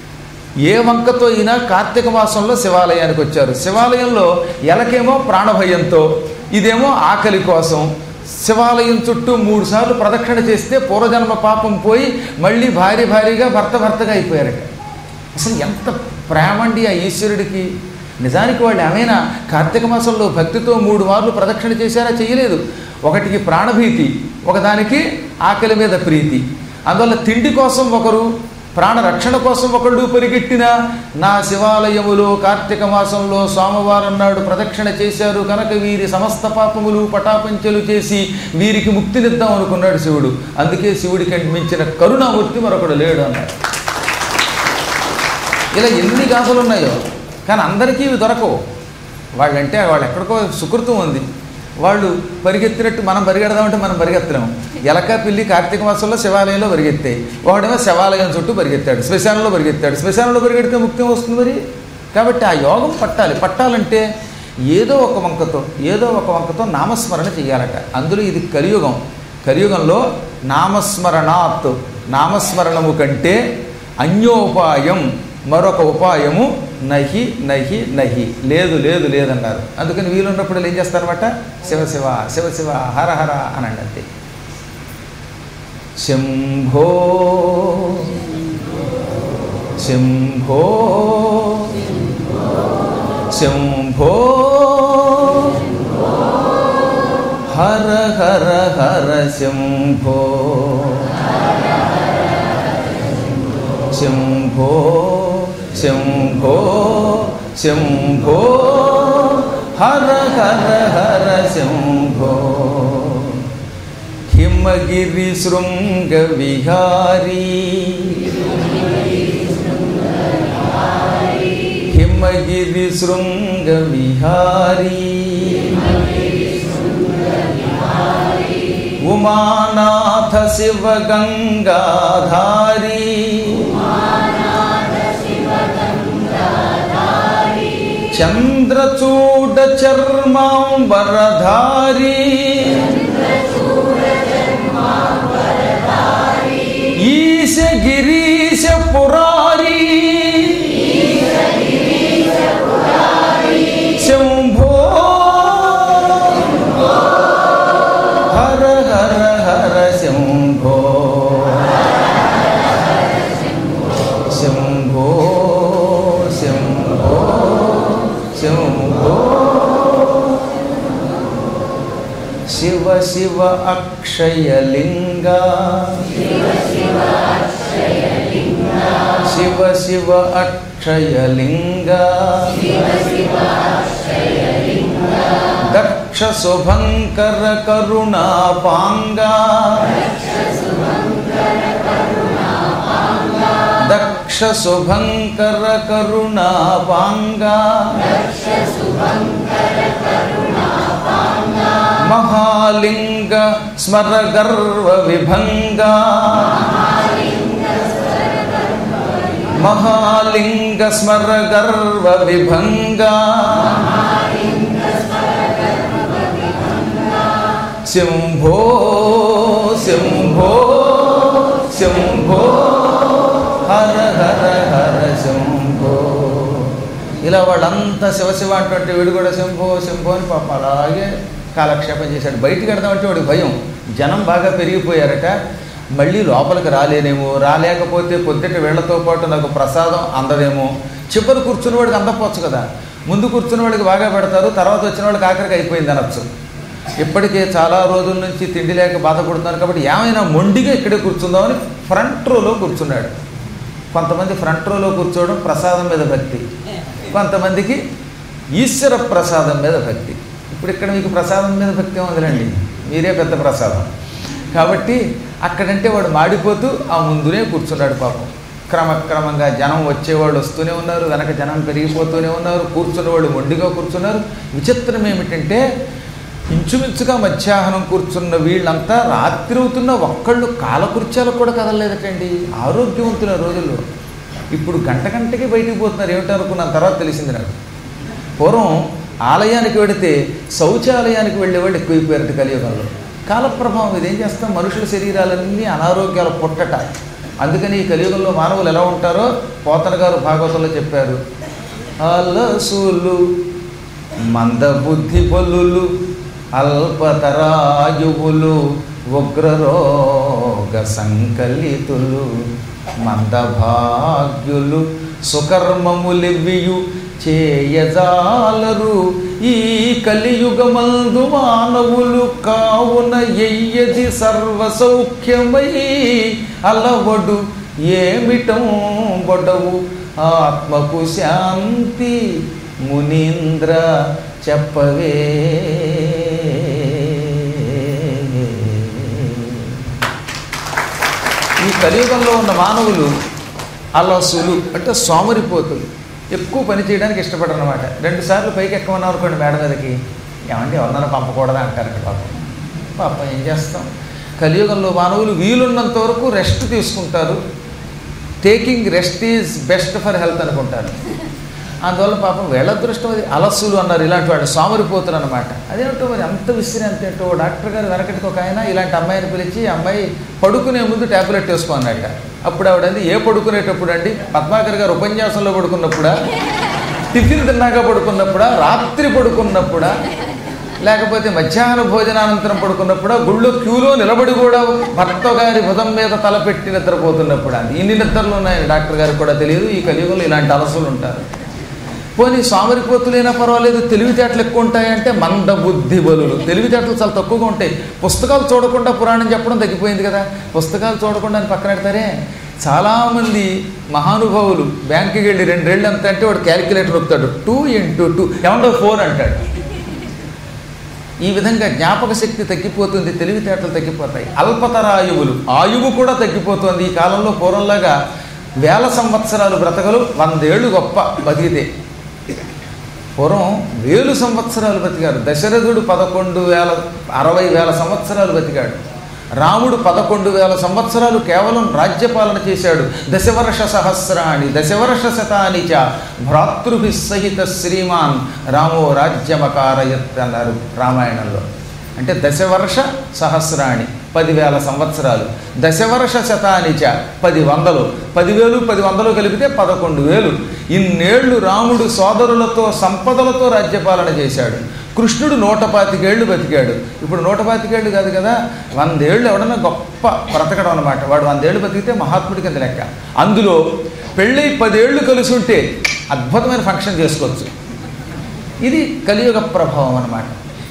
ఏ వంకతో అయినా కార్తీక మాసంలో శివాలయానికి వచ్చారు శివాలయంలో ఎలకేమో ప్రాణభయంతో ఇదేమో ఆకలి కోసం శివాలయం చుట్టూ మూడు సార్లు ప్రదక్షిణ చేస్తే పూర్వజన్మ పాపం పోయి మళ్ళీ భార్య భారీగా భర్త భర్తగా అయిపోయారట అసలు ఎంత ప్రేమ అండి ఆ ఈశ్వరుడికి నిజానికి వాళ్ళు ఏమైనా కార్తీక మాసంలో భక్తితో మూడు మార్లు ప్రదక్షిణ చేశారా చేయలేదు ఒకటికి ప్రాణభీతి ఒకదానికి ఆకలి మీద ప్రీతి అందువల్ల తిండి కోసం ఒకరు ప్రాణ రక్షణ కోసం ఒకళ్ళు పరిగెట్టిన నా శివాలయములో కార్తీక మాసంలో సోమవారం నాడు ప్రదక్షిణ చేశారు కనుక వీరి సమస్త పాపములు పటాపంచలు చేసి వీరికి ముక్తినిద్దాం అనుకున్నాడు శివుడు అందుకే శివుడికి మించిన కరుణామూర్తి మరొకడు లేడు అన్నాడు ఇలా ఎన్ని గాథలు ఉన్నాయో కానీ అందరికీ ఇవి దొరకవు వాళ్ళంటే వాళ్ళు ఎక్కడికో సుకృతం ఉంది వాళ్ళు పరిగెత్తినట్టు మనం పరిగెడదామంటే మనం పరిగెత్తలేము ఎలక పిల్లి కార్తీక మాసంలో శివాలయంలో పరిగెత్తాయి ఒకడేమో శివాలయం చుట్టూ పరిగెత్తాడు శ్మశానంలో పరిగెత్తాడు శ్మశానంలో పరిగెడితే ముక్తి వస్తుంది మరి కాబట్టి ఆ యోగం పట్టాలి పట్టాలంటే ఏదో ఒక వంకతో ఏదో ఒక వంకతో నామస్మరణ చేయాలట అందులో ఇది కలియుగం కలియుగంలో నామస్మరణాత్ నామస్మరణము కంటే అన్యోపాయం మరొక ఉపాయము నహి నహి నహి లేదు లేదు లేదన్నారు అందుకని వీలున్నప్పుడు ఏం చేస్తారన్నమాట శివ శివ శివ శివ హర హర అనండి అంతే శంభో శంభో శంభో హర హర హర శంభో శంభో శంభో శంభో హర హర హర శంభో హిమగిరి శృంగ విహారీ హిమగిరి శృంగ విహారీ ఉమానాథ శివ గంగాధారీ చంద్రచూడ చర్మాంబరధారీ ఈశ గిరీశ పురారీ శంభో హర హర హర శంభో శంభో శంభో శంభో శివ శివ అక్షయలింగ శివ శివ అక్షయలింగ దక్ష శుభంకర కరుణాపాంగా దక్ష శుభంకర కరుణాపాంగా మహాలింగ స్మర గర్వ విభంగా మహాలింగ స్మర గర్వ విభంగా శంభో శంభో శంభో హర హర హర శంభో ఇలా వాళ్ళంతా శివశివ అంటుంటే వీడు కూడా శంభో శంభో అని పాప అలాగే కాలక్షేపం చేశాడు బయటికి వెడదామంటే వాడికి భయం జనం బాగా పెరిగిపోయారట మళ్ళీ లోపలికి రాలేనేమో రాలేకపోతే పొద్దుట వీళ్లతో పాటు నాకు ప్రసాదం అందదేమో చివరి కూర్చున్న వాడికి అందపోవచ్చు కదా ముందు కూర్చున్న వాడికి బాగా పెడతారు తర్వాత వచ్చిన వాడికి ఆఖరికి అయిపోయింది అనొచ్చు ఇప్పటికే చాలా రోజుల నుంచి తిండి లేక బాధపడుతున్నారు కాబట్టి ఏమైనా మొండిగా ఇక్కడే కూర్చుందామని ఫ్రంట్ రోలో కూర్చున్నాడు కొంతమంది ఫ్రంట్ రోలో కూర్చోవడం ప్రసాదం మీద భక్తి కొంతమందికి ఈశ్వర ప్రసాదం మీద భక్తి ఇప్పుడు ఇక్కడ మీకు ప్రసాదం మీద భక్తి ఉందిలండి మీరే పెద్ద ప్రసాదం కాబట్టి అక్కడంటే వాడు మాడిపోతూ ఆ ముందునే కూర్చున్నాడు పాపం క్రమక్రమంగా జనం వచ్చేవాళ్ళు వస్తూనే ఉన్నారు వెనక జనం పెరిగిపోతూనే ఉన్నారు కూర్చున్న వాళ్ళు మొండిగా కూర్చున్నారు విచిత్రం ఏమిటంటే ఇంచుమించుగా మధ్యాహ్నం కూర్చున్న వీళ్ళంతా రాత్రి అవుతున్న ఒక్కళ్ళు కాలకృత్యాలకు కూడా కదలలేదటండి ఆరోగ్యవంతుల రోజుల్లో ఇప్పుడు గంట గంటకి బయటికి పోతున్నారు ఏమిటనుకున్న తర్వాత తెలిసింది నాకు పూర్వం ఆలయానికి వెడితే శౌచాలయానికి వెళ్ళేవాళ్ళు ఎక్కువైపోయారట కలియుగంలో కాలప్రభావం ఇదేం చేస్తాం మనుషుల శరీరాలన్నీ అనారోగ్యాలు పుట్టట అందుకని ఈ కలియుగంలో మానవులు ఎలా ఉంటారో పోతన గారు భాగవతంలో చెప్పారు అలసులు మందబుద్ధి బలులు అల్పతరాయువులు ఉగ్రరోగ సంకలితులు మందభాగ్యులు సుకర్మములివ్వియు చేయజాలరు ఈ కలియుగమందు మానవులు కావున ఎయ్యది సర్వ సౌఖ్యమై అలవడు ఏమిటం బొడవు ఆత్మకు శాంతి మునీంద్ర చెప్పవే ఈ కలియుగంలో ఉన్న మానవులు అలసులు అంటే సోమరిపోతులు ఎక్కువ పని చేయడానికి ఇష్టపడరు అనమాట రెండు సార్లు పైకి ఎక్కమన్నారు అనుకోండి మేడ మీదకి ఏమండి ఎవరినైనా పంపకూడదా అంటారంట పాపం పాపం ఏం చేస్తాం కలియుగంలో మానవులు వీలున్నంత వరకు రెస్ట్ తీసుకుంటారు taking rest is best for health అనుకుంటారు అందువల్ల పాపం వీళ్ళ అదృష్టం అది అలస్సులు అన్నారు ఇలాంటి వాళ్ళు సోమరిపోతులు అనమాట అదేంటో మరి అంత విసిరాంతి ఏంటో డాక్టర్ గారు వెనకటికి ఒక ఆయన ఇలాంటి అమ్మాయిని పిలిచి ఈ అమ్మాయి పడుకునే ముందు ట్యాబ్లెట్ వేసుకోన్నట్ట అప్పుడు ఆవిడంది ఏ పడుకునేటప్పుడు అండి పద్మాకర్ గారు ఉపన్యాసంలో పడుకున్నప్పుడా టిఫిన్ తిన్నాక పడుకున్నప్పుడా రాత్రి పడుకున్నప్పుడా లేకపోతే మధ్యాహ్న భోజనానంతరం పడుకున్నప్పుడు గుళ్ళో క్యూలో నిలబడి కూడా భర్త గారి భుజం మీద తలపెట్టి నిద్రపోతున్నప్పుడు అది ఇన్ని నిద్రలు ఉన్నాయి డాక్టర్ గారికి కూడా తెలియదు ఈ కలియుగంలో ఇలాంటి అలసులు ఉంటారు పోనీ సోమరిపోతులైనా పర్వాలేదు తెలివితేటలు ఎక్కువ ఉంటాయంటే మంద బుద్ధి బలులు తెలివితేటలు చాలా తక్కువగా ఉంటాయి పుస్తకాలు చూడకుండా పురాణం చెప్పడం తగ్గిపోయింది కదా పుస్తకాలు చూడకుండా అని పక్కన పెడతారే చాలామంది మహానుభావులు బ్యాంకుకి వెళ్ళి రెండేళ్ళు ఎంత అంటే వాడు క్యాలిక్యులేటర్ నొక్కుతాడు టూ ఇంటూ టూ ఏమండో ఫోర్ అంటాడు ఈ విధంగా జ్ఞాపక శక్తి తగ్గిపోతుంది తెలివితేటలు తగ్గిపోతాయి అల్పతరాయువులు ఆయువు కూడా తగ్గిపోతుంది ఈ కాలంలో పూర్వంలాగా వేల సంవత్సరాలు బ్రతకలు వందేళ్ళు గొప్ప బతికితే పూర్వం వేలు సంవత్సరాలు బతికారు దశరథుడు పదకొండు వేల అరవై వేల సంవత్సరాలు బతికాడు రాముడు పదకొండు వేల సంవత్సరాలు కేవలం రాజ్యపాలన చేశాడు దశవర్ష సహస్రాణి దశవర్ష శతాని చ భ్రాతృభి సహిత శ్రీమాన్ రామో రాజ్యమకారయత్ అన్నారు రామాయణంలో అంటే దశవర్ష సహస్రాణి పదివేల సంవత్సరాలు దశవర్ష శతానిచ పది వందలు పదివేలు పది వందలు కలిపితే పదకొండు వేలు ఇన్నేళ్లు రాముడు సోదరులతో సంపదలతో రాజ్యపాలన చేశాడు కృష్ణుడు నూట పాతికేళ్లు బతికాడు ఇప్పుడు నూట పాతికేళ్లు కాదు కదా వందేళ్ళు ఎవడన్నా గొప్ప బ్రతకడం అనమాట వాడు వందేళ్ళు బతికితే మహాత్ముడి కింద లెక్క అందులో పెళ్ళై పదేళ్లు కలిసి ఉంటే అద్భుతమైన ఫంక్షన్ చేసుకోవచ్చు ఇది కలియుగ ప్రభావం అన్నమాట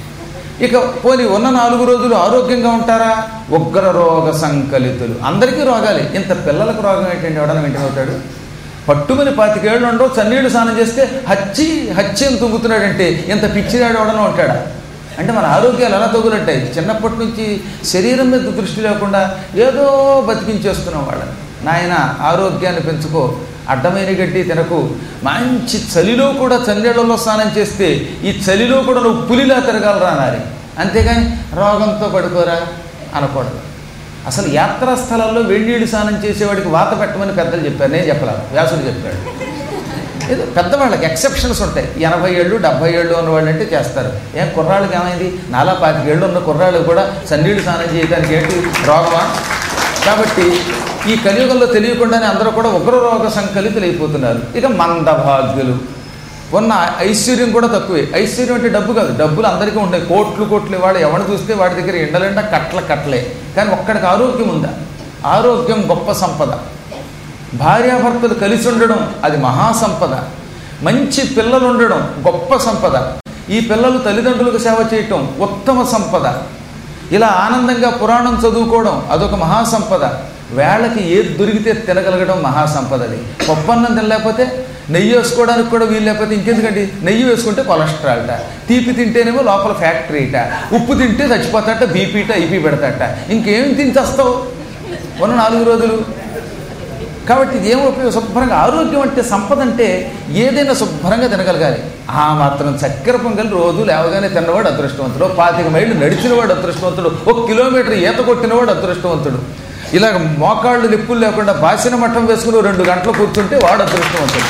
ఇక పోనీ ఉన్న నాలుగు రోజులు ఆరోగ్యంగా ఉంటారా ఉగ్ర రోగ సంకలితులు అందరికీ రోగాలే ఇంత పిల్లలకు రోగం ఏంటంటే ఎవడన్నా వెంటనే అవుతాడు పట్టుమని పాతికేళ్ళు ఉండవు చన్నీళ్ళు స్నానం చేస్తే హచ్చి హచ్చి అని తుంగుతున్నాడంటే ఇంత పిచ్చినాడు ఎవడన్నా ఉంటాడా అంటే మన ఆరోగ్యాలు ఎలా తగులుంటాయి చిన్నప్పటి నుంచి శరీరం మీద దృష్టి లేకుండా ఏదో బతికించేస్తున్నాం వాళ్ళని నాయన ఆరోగ్యాన్ని పెంచుకో అడ్డమైన గడ్డి తినకు మంచి చలిలో కూడా చన్నీళ్ళలో స్నానం చేస్తే ఈ చలిలో కూడా నువ్వు పులిలా తిరగలరా అనాలి అంతేగాని రోగంతో పడుకోరా అనకూడదు అసలు యాత్రా స్థలాల్లో వేడినీళ్ళు స్నానం చేసేవాడికి వాత పెట్టమని పెద్దలు చెప్పారు నేను చెప్పలేదు వ్యాసుడు చెప్పాడు ఏదో పెద్దవాళ్ళకి ఎక్సెప్షన్స్ ఉంటాయి ఎనభై ఏళ్ళు డెబ్బై ఏళ్ళు ఉన్న వాళ్ళు అంటే చేస్తారు ఏం కుర్రాళ్ళకి ఏమైంది నాలా పాతికేళ్ళు ఉన్న కుర్రాళ్ళు కూడా సన్నీళ్ళు స్నానం చేయడానికి ఏంటి రోగమా కాబట్టి ఈ కలియుగంలో తెలియకుండానే అందరూ కూడా ఉగ్ర రోగ సంకలితులు అయిపోతున్నారు ఇక మందభాగ్యులు ఉన్న ఐశ్వర్యం కూడా తక్కువే ఐశ్వర్యం అంటే డబ్బు కాదు డబ్బులు అందరికీ ఉంటాయి కోట్లు కోట్లు వాడు ఎవరిని చూస్తే వాడి దగ్గర ఎండలండా కట్ల కట్లే కానీ ఒక్కడికి ఆరోగ్యం ఉందా ఆరోగ్యం గొప్ప సంపద భార్యాభర్తలు కలిసి ఉండడం అది మహాసంపద మంచి పిల్లలు ఉండడం గొప్ప సంపద ఈ పిల్లలు తల్లిదండ్రులకు సేవ చేయటం ఉత్తమ సంపద ఇలా ఆనందంగా పురాణం చదువుకోవడం అదొక మహాసంపద వేళకి ఏది దొరికితే తినగలగడం మహాసంపదది పప్పన్నం తినలేకపోతే నెయ్యి వేసుకోవడానికి కూడా వీలు లేకపోతే ఇంకెందుకండి నెయ్యి వేసుకుంటే కొలెస్ట్రాల్ట తీపి తింటేనేమో లోపల ఫ్యాక్టరీట ఉప్పు తింటే చచ్చిపోతాట బీపీట ఐపీ పెడతాట ఇంకేం తిని చేస్తావు ఉన్న నాలుగు రోజులు కాబట్టి ఇది ఏమో ఉపయోగం శుభ్రంగా ఆరోగ్యం అంటే సంపద అంటే ఏదైనా శుభ్రంగా తినగలగాలి ఆ మాత్రం చక్కెర పొంగల్ రోజు లేవగానే తిన్నవాడు అదృష్టవంతుడు పాతిక మైళ్ళు నడిచినవాడు అదృష్టవంతుడు ఒక కిలోమీటర్ ఈత కొట్టినవాడు అదృష్టవంతుడు ఇలా మోకాళ్ళు నిప్పులు లేకుండా బాసిన మట్టం వేసుకుని రెండు గంటలు కూర్చుంటే వాడు అదృష్టవంతుడు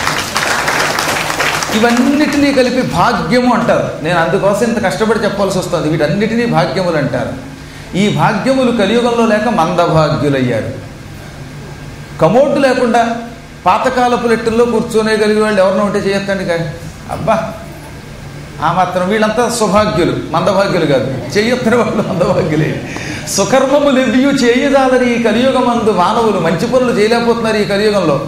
ఇవన్నిటినీ కలిపి భాగ్యము అంటారు నేను అందుకోసం ఇంత కష్టపడి చెప్పాల్సి వస్తుంది వీటన్నిటినీ భాగ్యములు అంటారు ఈ భాగ్యములు కలియుగంలో లేక మందభాగ్యులయ్యారు కమోటు లేకుండా పాతకాలపు లెట్టల్లో కూర్చొనే కలిగే వాళ్ళు ఎవరినో ఉంటే చేయొద్దండి కానీ అబ్బా ఆ మాత్రం వీళ్ళంతా సుభాగ్యులు మందభాగ్యులు కాదు చెయ్యొత్తని వాళ్ళు మందభాగ్యులే సుకర్మములు ఎవ్వియు చేయజాలని ఈ కలియుగమందు మానవులు మంచి పనులు చేయలేకపోతున్నారు ఈ కలియుగంలో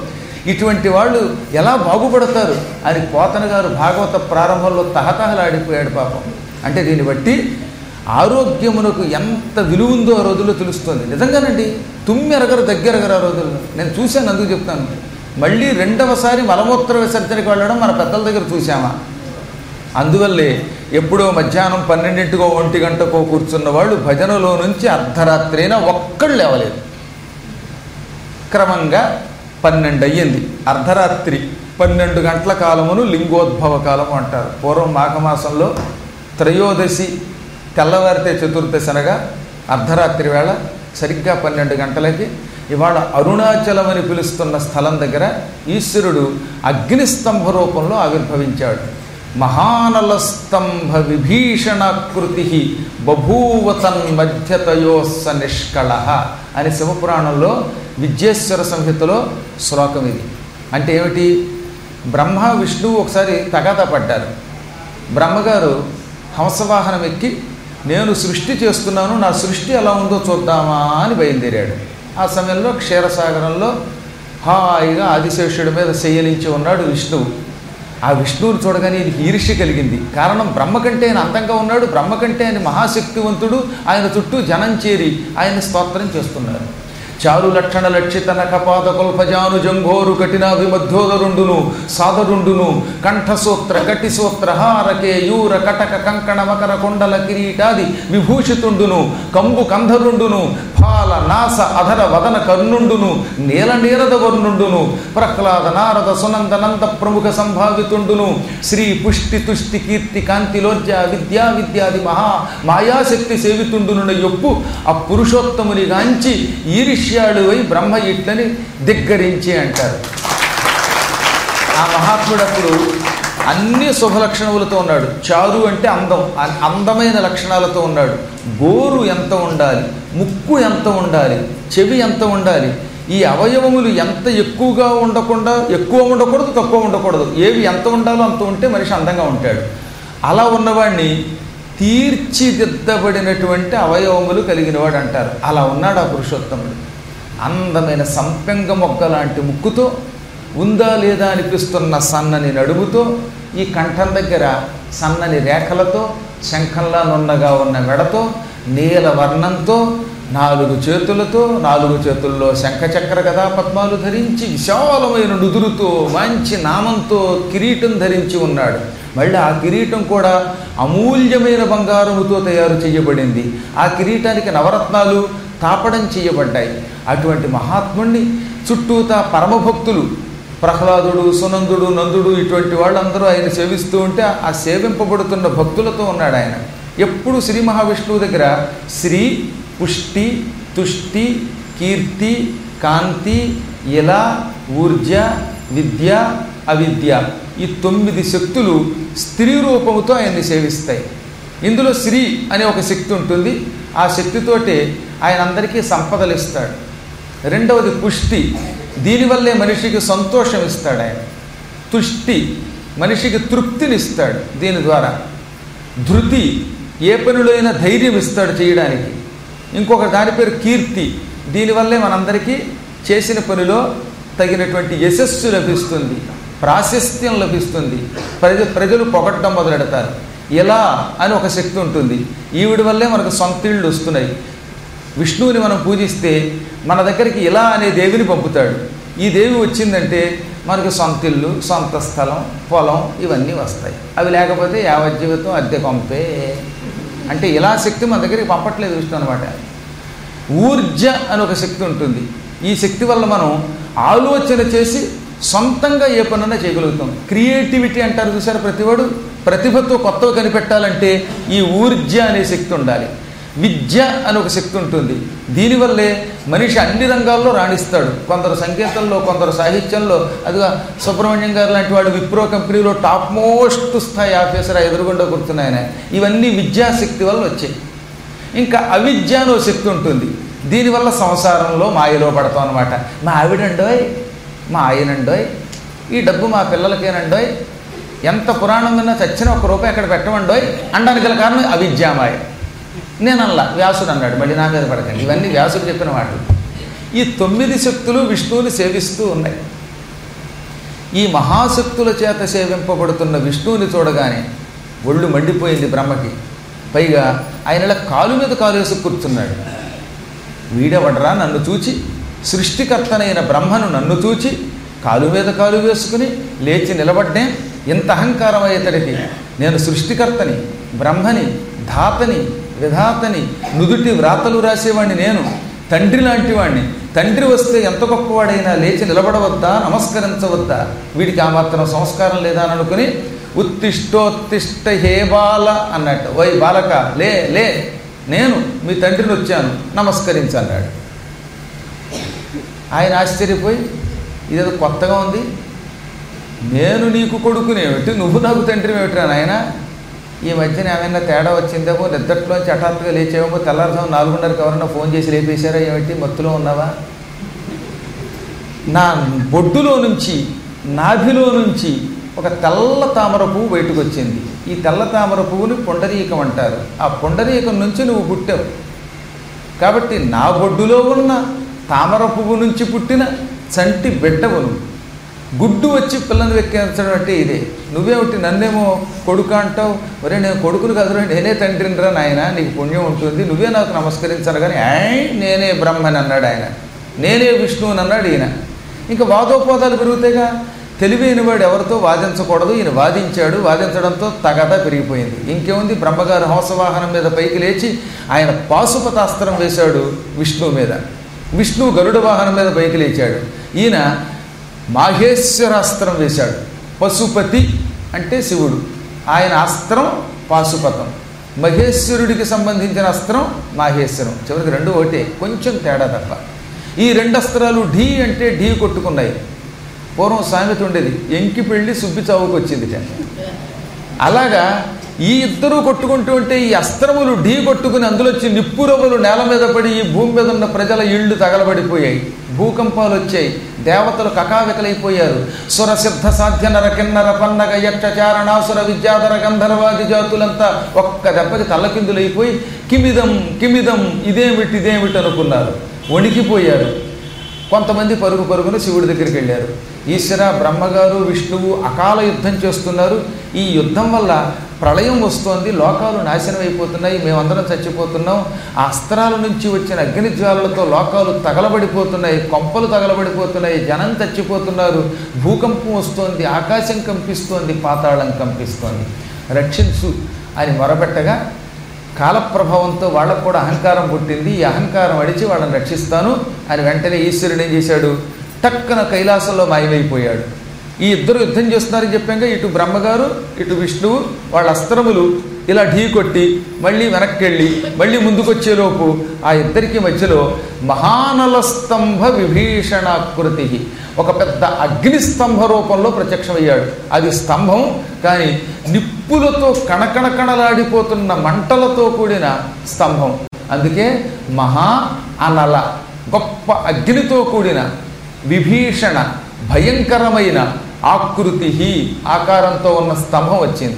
ఇటువంటి వాళ్ళు ఎలా బాగుపడతారు అని పోతన గారు భాగవత ప్రారంభంలో తహతహలాడిపోయాడు పాపం అంటే దీన్ని బట్టి ఆరోగ్యమునకు ఎంత విలువ ఉందో ఆ రోజుల్లో తెలుస్తుంది నిజంగానండి తుమ్మెరగరు దగ్గరగరు ఆ రోజుల్లో నేను చూశాను అందుకు చెప్తాను మళ్ళీ రెండవసారి మలమూత్ర విసర్జనకి వెళ్ళడం మన పెద్దల దగ్గర చూసామా అందువల్లే ఎప్పుడో మధ్యాహ్నం పన్నెండింటికో ఒంటి గంటకో కూర్చున్న వాళ్ళు భజనలో నుంచి అర్ధరాత్రైనా ఒక్కళ్ళు లేవలేదు క్రమంగా పన్నెండు అయ్యింది అర్ధరాత్రి పన్నెండు గంటల కాలమును లింగోద్భవ కాలము అంటారు పూర్వం మాఘమాసంలో త్రయోదశి తెల్లవారితే చతుర్దశి అనగా అర్ధరాత్రి వేళ సరిగ్గా పన్నెండు గంటలకి ఇవాళ అరుణాచలం అని పిలుస్తున్న స్థలం దగ్గర ఈశ్వరుడు అగ్నిస్తంభ రూపంలో ఆవిర్భవించాడు మహానలస్తంభ విభీషణాకృతి బభూవతన్ మధ్యతయోస్స నిష్కళ అని శివపురాణంలో విద్యేశ్వర సంహితలో శ్లోకం ఇది అంటే ఏమిటి బ్రహ్మ విష్ణువు ఒకసారి తగాదా పడ్డారు బ్రహ్మగారు హంసవాహనం ఎక్కి నేను సృష్టి చేస్తున్నాను నా సృష్టి ఎలా ఉందో చూద్దామా అని బయలుదేరాడు ఆ సమయంలో క్షీరసాగరంలో హాయిగా ఆదిశేషుడి మీద శయనించి ఉన్నాడు విష్ణువు ఆ విష్ణువుని చూడగానే ఈయనకి ఈర్ష్య కలిగింది కారణం బ్రహ్మ కంటే ఆయన అందంగా ఉన్నాడు బ్రహ్మ కంటే ఆయన మహాశక్తివంతుడు ఆయన చుట్టూ జనం చేరి ఆయన స్తోత్రం చేస్తున్నారు చారు లక్షణ లక్షిత నఖపాద కొల్పజాను జంఘోరు కఠినాభిమధ్యోదరుండును సాదరుండును కంఠసూత్ర కటిసూత్ర హారకే యూర కటక కంకణ మకర కొండల కిరీటాది విభూషితుండును కంబు కంధరుండును ఫాల నాస అధర వదన కర్ణుండును నీల నీరద వర్ణుండును ప్రహ్లాద నారద సునంద నంద ప్రముఖ సంభావితుండును శ్రీ పుష్టి తుష్టి కీర్తి కాంతిలోర్జ విద్యా విద్యాది మహా మాయాశక్తి సేవితుండునున్న యొప్పు ఆ పురుషోత్తముని గాంచి ఈరిష్యాళువై బ్రహ్మ ఇట్లని ధిక్కరించి అంటారు ఆ మహాత్ముడప్పుడు అన్ని శుభలక్షణములతో ఉన్నాడు చారు అంటే అందం అ- అందమైన లక్షణాలతో ఉన్నాడు గోరు ఎంత ఉండాలి ముక్కు ఎంత ఉండాలి చెవి ఎంత ఉండాలి ఈ అవయవములు ఎంత ఎక్కువగా ఉండకుండా ఎక్కువ ఉండకూడదు తక్కువ ఉండకూడదు ఏవి ఎంత ఉండాలో అంత ఉంటే మనిషి అందంగా ఉంటాడు అలా ఉన్నవాడిని తీర్చిదిద్దబడినటువంటి అవయవములు కలిగినవాడు అంటారు అలా ఉన్నాడు ఆ పురుషోత్తముడు అందమైన సంపెంగ మొగ్గ లాంటి ముక్కుతో ఉందా లేదా అనిపిస్తున్న సన్నని నడుముతో ఈ కంఠం దగ్గర సన్నని రేఖలతో శంఖంలా నున్నగా ఉన్న మెడతో నీల వర్ణంతో నాలుగు చేతులతో నాలుగు చేతుల్లో శంఖచక్ర గదా పద్మాలు ధరించి విశాలమైన నుదురుతో మంచి నామంతో కిరీటం ధరించి ఉన్నాడు మళ్ళీ ఆ కిరీటం కూడా అమూల్యమైన బంగారముతో తయారు చేయబడింది ఆ కిరీటానికి నవరత్నాలు తాపడం చేయబడ్డాయి అటువంటి మహాత్ముణ్ణి చుట్టూతా పరమభక్తులు ప్రహ్లాదుడు సునందుడు నందుడు ఇటువంటి వాళ్ళందరూ ఆయన సేవిస్తూ ఉంటే ఆ సేవింపబడుతున్న భక్తులతో ఉన్నాడు ఆయన ఎప్పుడు శ్రీ మహావిష్ణువు దగ్గర శ్రీ పుష్టి తుష్టి కీర్తి కాంతి ఇల ఊర్జ విద్య అవిద్య ఈ తొమ్మిది శక్తులు స్త్రీ రూపముతో ఆయన్ని సేవిస్తాయి ఇందులో శ్రీ అనే ఒక శక్తి ఉంటుంది ఆ శక్తితోటే ఆయన అందరికీ సంపదలు ఇస్తాడు రెండవది పుష్టి దీనివల్లే మనిషికి సంతోషం ఇస్తాడు ఆయన తుష్టి మనిషికి తృప్తిని ఇస్తాడు దీని ద్వారా ధృతి ఏ పనిలో అయినా ధైర్యం ఇస్తాడు చేయడానికి ఇంకొక దాని పేరు కీర్తి దీనివల్లే మనందరికీ చేసిన పనిలో తగినటువంటి యశస్సు లభిస్తుంది ప్రాశస్త్యం లభిస్తుంది ప్రజ ప్రజలు పొగట్టడం మొదలెడతారు ఇలా అని ఒక శక్తి ఉంటుంది ఈవిడి వల్లే మనకు సొంతిళ్ళు వస్తున్నాయి విష్ణువుని మనం పూజిస్తే మన దగ్గరికి ఇలా అనే దేవిని పంపుతాడు ఈ దేవి వచ్చిందంటే మనకు సొంత ఇల్లు సొంత స్థలం పొలం ఇవన్నీ వస్తాయి అవి లేకపోతే యావజ్జీవితం అద్దె పంపే అంటే ఇలా శక్తి మన దగ్గరికి పంపట్లేదు విష్ణు అనమాట ఊర్జ అని ఒక శక్తి ఉంటుంది ఈ శక్తి వల్ల మనం ఆలోచన చేసి సొంతంగా ఏ పనైనా చేయగలుగుతాం క్రియేటివిటీ అంటారు చూసారు ప్రతివాడు ప్రతిభతో కొత్తవి కనిపెట్టాలంటే ఈ ఊర్జ అనే శక్తి ఉండాలి విద్య అని ఒక శక్తి ఉంటుంది దీనివల్లే మనిషి అన్ని రంగాల్లో రాణిస్తాడు కొందరు సంగీతంలో కొందరు సాహిత్యంలో అదిగా సుబ్రహ్మణ్యం గారు లాంటి వాడు విప్రో కంపెనీలో టాప్ మోస్ట్ స్థాయి ఆఫీసర్ ఎదురుగుండా కూర్చున్నాయన ఇవన్నీ విద్యాశక్తి వల్ల వచ్చాయి ఇంకా అవిద్య అని ఒక శక్తి ఉంటుంది దీనివల్ల సంసారంలో మాయలో పడతాం అనమాట మా ఆవిడండోయ్ మా ఆయనండోయ్ ఈ డబ్బు మా పిల్లలకేనండోయ్ ఎంత పురాణం విన్నా చచ్చిన ఒక రూపాయి అక్కడ పెట్టమండోయ్ అనడానికి గల కారణం అవిద్యామాయ నేను అల్లా వ్యాసుడు అన్నాడు మళ్ళీ నా మీద పడకండి ఇవన్నీ వ్యాసుడు చెప్పిన మాటలు ఈ తొమ్మిది శక్తులు విష్ణువుని సేవిస్తూ ఉన్నాయి ఈ మహాశక్తుల చేత సేవింపబడుతున్న విష్ణువుని చూడగానే ఒళ్ళు మండిపోయింది బ్రహ్మకి పైగా ఆయనలా కాలు మీద కాలు వేసి కూర్చున్నాడు వీడెవడరా నన్ను చూచి సృష్టికర్తనైన బ్రహ్మను నన్ను చూచి కాలు మీద కాలు వేసుకుని లేచి నిలబడ్డే ఇంత అహంకారం అయ్యేతడికి నేను సృష్టికర్తని బ్రహ్మని ధాతని విధాతని నుదుటి వ్రాతలు రాసేవాడిని నేను తండ్రి లాంటి వాడిని తండ్రి వస్తే ఎంత గొప్పవాడైనా లేచి నిలబడవద్దా నమస్కరించవద్దా వీడికి ఆ మాత్రం సంస్కారం లేదా అని అనుకుని ఉత్తిష్టోత్తిష్ట హే బాల అన్నట్టు ఓయ్ బాలక లే లే నేను మీ తండ్రిని వచ్చాను నమస్కరించన్నాడు ఆయన ఆశ్చర్యపోయి ఇదేదో కొత్తగా ఉంది నేను నీకు కొడుకునేమిటి నువ్వు నాకు తండ్రి ఏమిటిరా నాయన ఈ మధ్యన ఏమైనా తేడా వచ్చిందేమో నిద్దట్లోంచి హఠాత్తుగా లేచేమో తెల్లారుజాము నాలుగున్నరకు ఎవరన్నా ఫోన్ చేసి లేపేశారా ఏమిటి మత్తులో ఉన్నావా నా బొడ్డులో నుంచి నాభిలో నుంచి ఒక తెల్ల తామర పువ్వు బయటకు వచ్చింది ఈ తెల్ల తామర పువ్వుని పొండరీకం అంటారు ఆ పొండరీకం నుంచి నువ్వు పుట్టావు కాబట్టి నా బొడ్డులో ఉన్న తామర పువ్వు నుంచి పుట్టిన చంటి బిడ్డవు నువ్వు గుడ్డు వచ్చి పిల్లని వెక్కించడం అంటే ఇదే నువ్వేమిటి నన్నేమో కొడుకు అంటావు ఒరే నేను కొడుకును కదరా నేనే తండ్రినిరా నాయన నీకు పుణ్యం ఉంటుంది నువ్వే నాకు నమస్కరించాలి కానీ ఆయ్ నేనే బ్రహ్మని అన్నాడు ఆయన నేనే విష్ణువుని అన్నాడు ఈయన ఇంకా వాదోపవాదాలు పెరుగుతాయిగా తెలివైన వాడు ఎవరితో వాదించకూడదు ఈయన వాదించాడు వాదించడంతో తగదా పెరిగిపోయింది ఇంకేముంది బ్రహ్మగారు హంసవాహనం మీద పైకి లేచి ఆయన పాశుపతాస్త్రం వేశాడు విష్ణువు మీద విష్ణువు గరుడ వాహనం మీద పైకి లేచాడు ఈయన మాహేశ్వరాస్త్రం వేశాడు పశుపతి అంటే శివుడు ఆయన అస్త్రం పాశుపతం మహేశ్వరుడికి సంబంధించిన అస్త్రం మాహేశ్వరం చివరికి రెండు ఒకటే కొంచెం తేడా తప్ప ఈ రెండు అస్త్రాలు ఢీ అంటే ఢీ కొట్టుకున్నాయి పూర్వం సామెత ఉండేది ఎంకి పెళ్ళి సుబ్బి చావుకు వచ్చింది అలాగా ఈ ఇద్దరు కొట్టుకుంటూ ఉంటే ఈ అస్త్రములు ఢీ కొట్టుకుని అందులో వచ్చి నిప్పురవ్వలు నేల మీద పడి ఈ భూమి మీద ఉన్న ప్రజల ఇళ్ళు తగలబడిపోయాయి భూకంపాలు వచ్చాయి దేవతలు కకావికలైపోయారు సురసిద్ధ సాధ్య నర కిన్నర పన్నగ యక్ష చారణాసుర విద్యాధర గంధర్వాది జాతులంతా ఒక్క దెబ్బకి తల్లకిందులైపోయి కిమిదం కిమిదం ఇదేమిటి ఇదేమిటి అనుకున్నారు వణికిపోయారు కొంతమంది పరుగు పరుగున శివుడి దగ్గరికి వెళ్ళారు ఈశ్వర బ్రహ్మగారు విష్ణువు అకాల యుద్ధం చేస్తున్నారు ఈ యుద్ధం వల్ల ప్రళయం వస్తోంది లోకాలు నాశనం అయిపోతున్నాయి మేమందరం చచ్చిపోతున్నాం ఆ అస్త్రాల నుంచి వచ్చిన అగ్ని జ్వాలలతో లోకాలు తగలబడిపోతున్నాయి కొంపలు తగలబడిపోతున్నాయి జనం చచ్చిపోతున్నారు భూకంపం వస్తోంది ఆకాశం కంపిస్తోంది పాతాళం కంపిస్తోంది రక్షించు అని మొరపెట్టగా కాలప్రభావంతో వాళ్ళకు కూడా అహంకారం పుట్టింది ఈ అహంకారం అడిచి వాళ్ళని రక్షిస్తాను అని వెంటనే ఈశ్వరుడు ఏం చేశాడు టక్కన కైలాసంలో మాయమైపోయాడు ఈ ఇద్దరు యుద్ధం చేస్తున్నారని చెప్పాక ఇటు బ్రహ్మగారు ఇటు విష్ణువు వాళ్ళ అస్త్రములు ఇలా ఢీ కొట్టి మళ్ళీ వెనక్కి వెళ్ళి మళ్ళీ ముందుకొచ్చేలోపు ఆ ఇద్దరికి మధ్యలో మహానల స్తంభ విభీషణాకృతి ఒక పెద్ద అగ్ని స్తంభ రూపంలో ప్రత్యక్షమయ్యాడు అది స్తంభం కానీ నిప్పులతో కణకణకణలాడిపోతున్న మంటలతో కూడిన స్తంభం అందుకే మహా అనల గొప్ప అగ్నితో కూడిన విభీషణ భయంకరమైన ఆకృతి ఆకారంతో ఉన్న స్తంభం వచ్చింది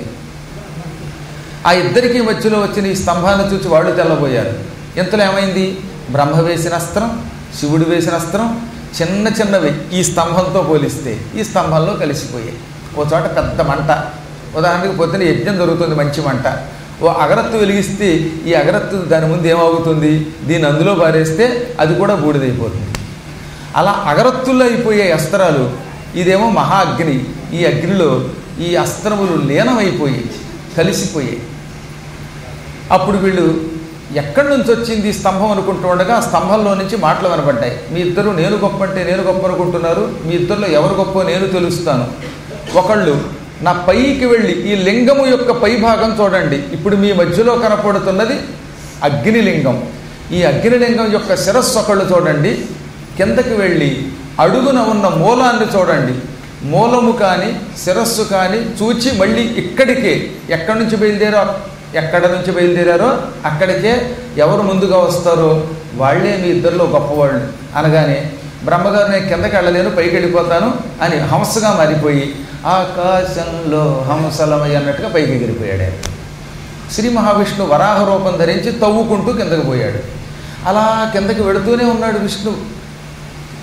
ఆ ఇద్దరికి మధ్యలో వచ్చిన ఈ స్తంభాన్ని చూసి వాళ్ళు తెల్లబోయారు ఇంతలో ఏమైంది బ్రహ్మ వేసిన అస్త్రం శివుడు వేసిన అస్త్రం చిన్న చిన్నవి ఈ స్తంభంతో పోలిస్తే ఈ స్తంభంలో కలిసిపోయాయి ఓ చోట పెద్ద మంట ఉదాహరణకి పొద్దున యజ్ఞం జరుగుతుంది మంచి మంట ఓ అగరత్తు వెలిగిస్తే ఈ అగరత్తు దాని ముందు ఏమవుతుంది దీన్ని అందులో పారేస్తే అది కూడా బూడిదైపోతుంది అలా అగరత్తుల్లో అయిపోయే అస్త్రాలు ఇదేమో మహా అగ్ని ఈ అగ్నిలో ఈ అస్త్రములు లీనమైపోయి కలిసిపోయాయి అప్పుడు వీళ్ళు ఎక్కడి నుంచి వచ్చింది ఈ స్తంభం అనుకుంటూ ఉండగా ఆ స్తంభంలో నుంచి మాటలు వినపడ్డాయి మీ ఇద్దరు నేను గొప్ప అంటే నేను గొప్ప అనుకుంటున్నారు మీ ఇద్దరిలో ఎవరు గొప్ప నేను తెలుస్తాను ఒకళ్ళు నా పైకి వెళ్ళి ఈ లింగము యొక్క పై భాగం చూడండి ఇప్పుడు మీ మధ్యలో కనపడుతున్నది అగ్నిలింగం ఈ అగ్నిలింగం యొక్క శిరస్సు ఒకళ్ళు చూడండి కిందకి వెళ్ళి అడుగున ఉన్న మూలాన్ని చూడండి మూలము కానీ శిరస్సు కానీ చూచి మళ్ళీ ఇక్కడికే ఎక్కడి నుంచి బయలుదేరో ఎక్కడ నుంచి బయలుదేరారో అక్కడికే ఎవరు ముందుగా వస్తారో వాళ్ళే మీ ఇద్దరిలో గొప్పవాళ్ళు అనగానే బ్రహ్మగారు నేను కిందకి వెళ్ళలేను పైకి వెళ్ళిపోతాను అని హంసగా మారిపోయి ఆకాశంలో హంసలమై అన్నట్టుగా పైకి ఎగిరిపోయాడు ఆయన. శ్రీ మహావిష్ణు వరాహ రూపం ధరించి తవ్వుకుంటూ కిందకి పోయాడు అలా కిందకి వెళుతూనే ఉన్నాడు విష్ణు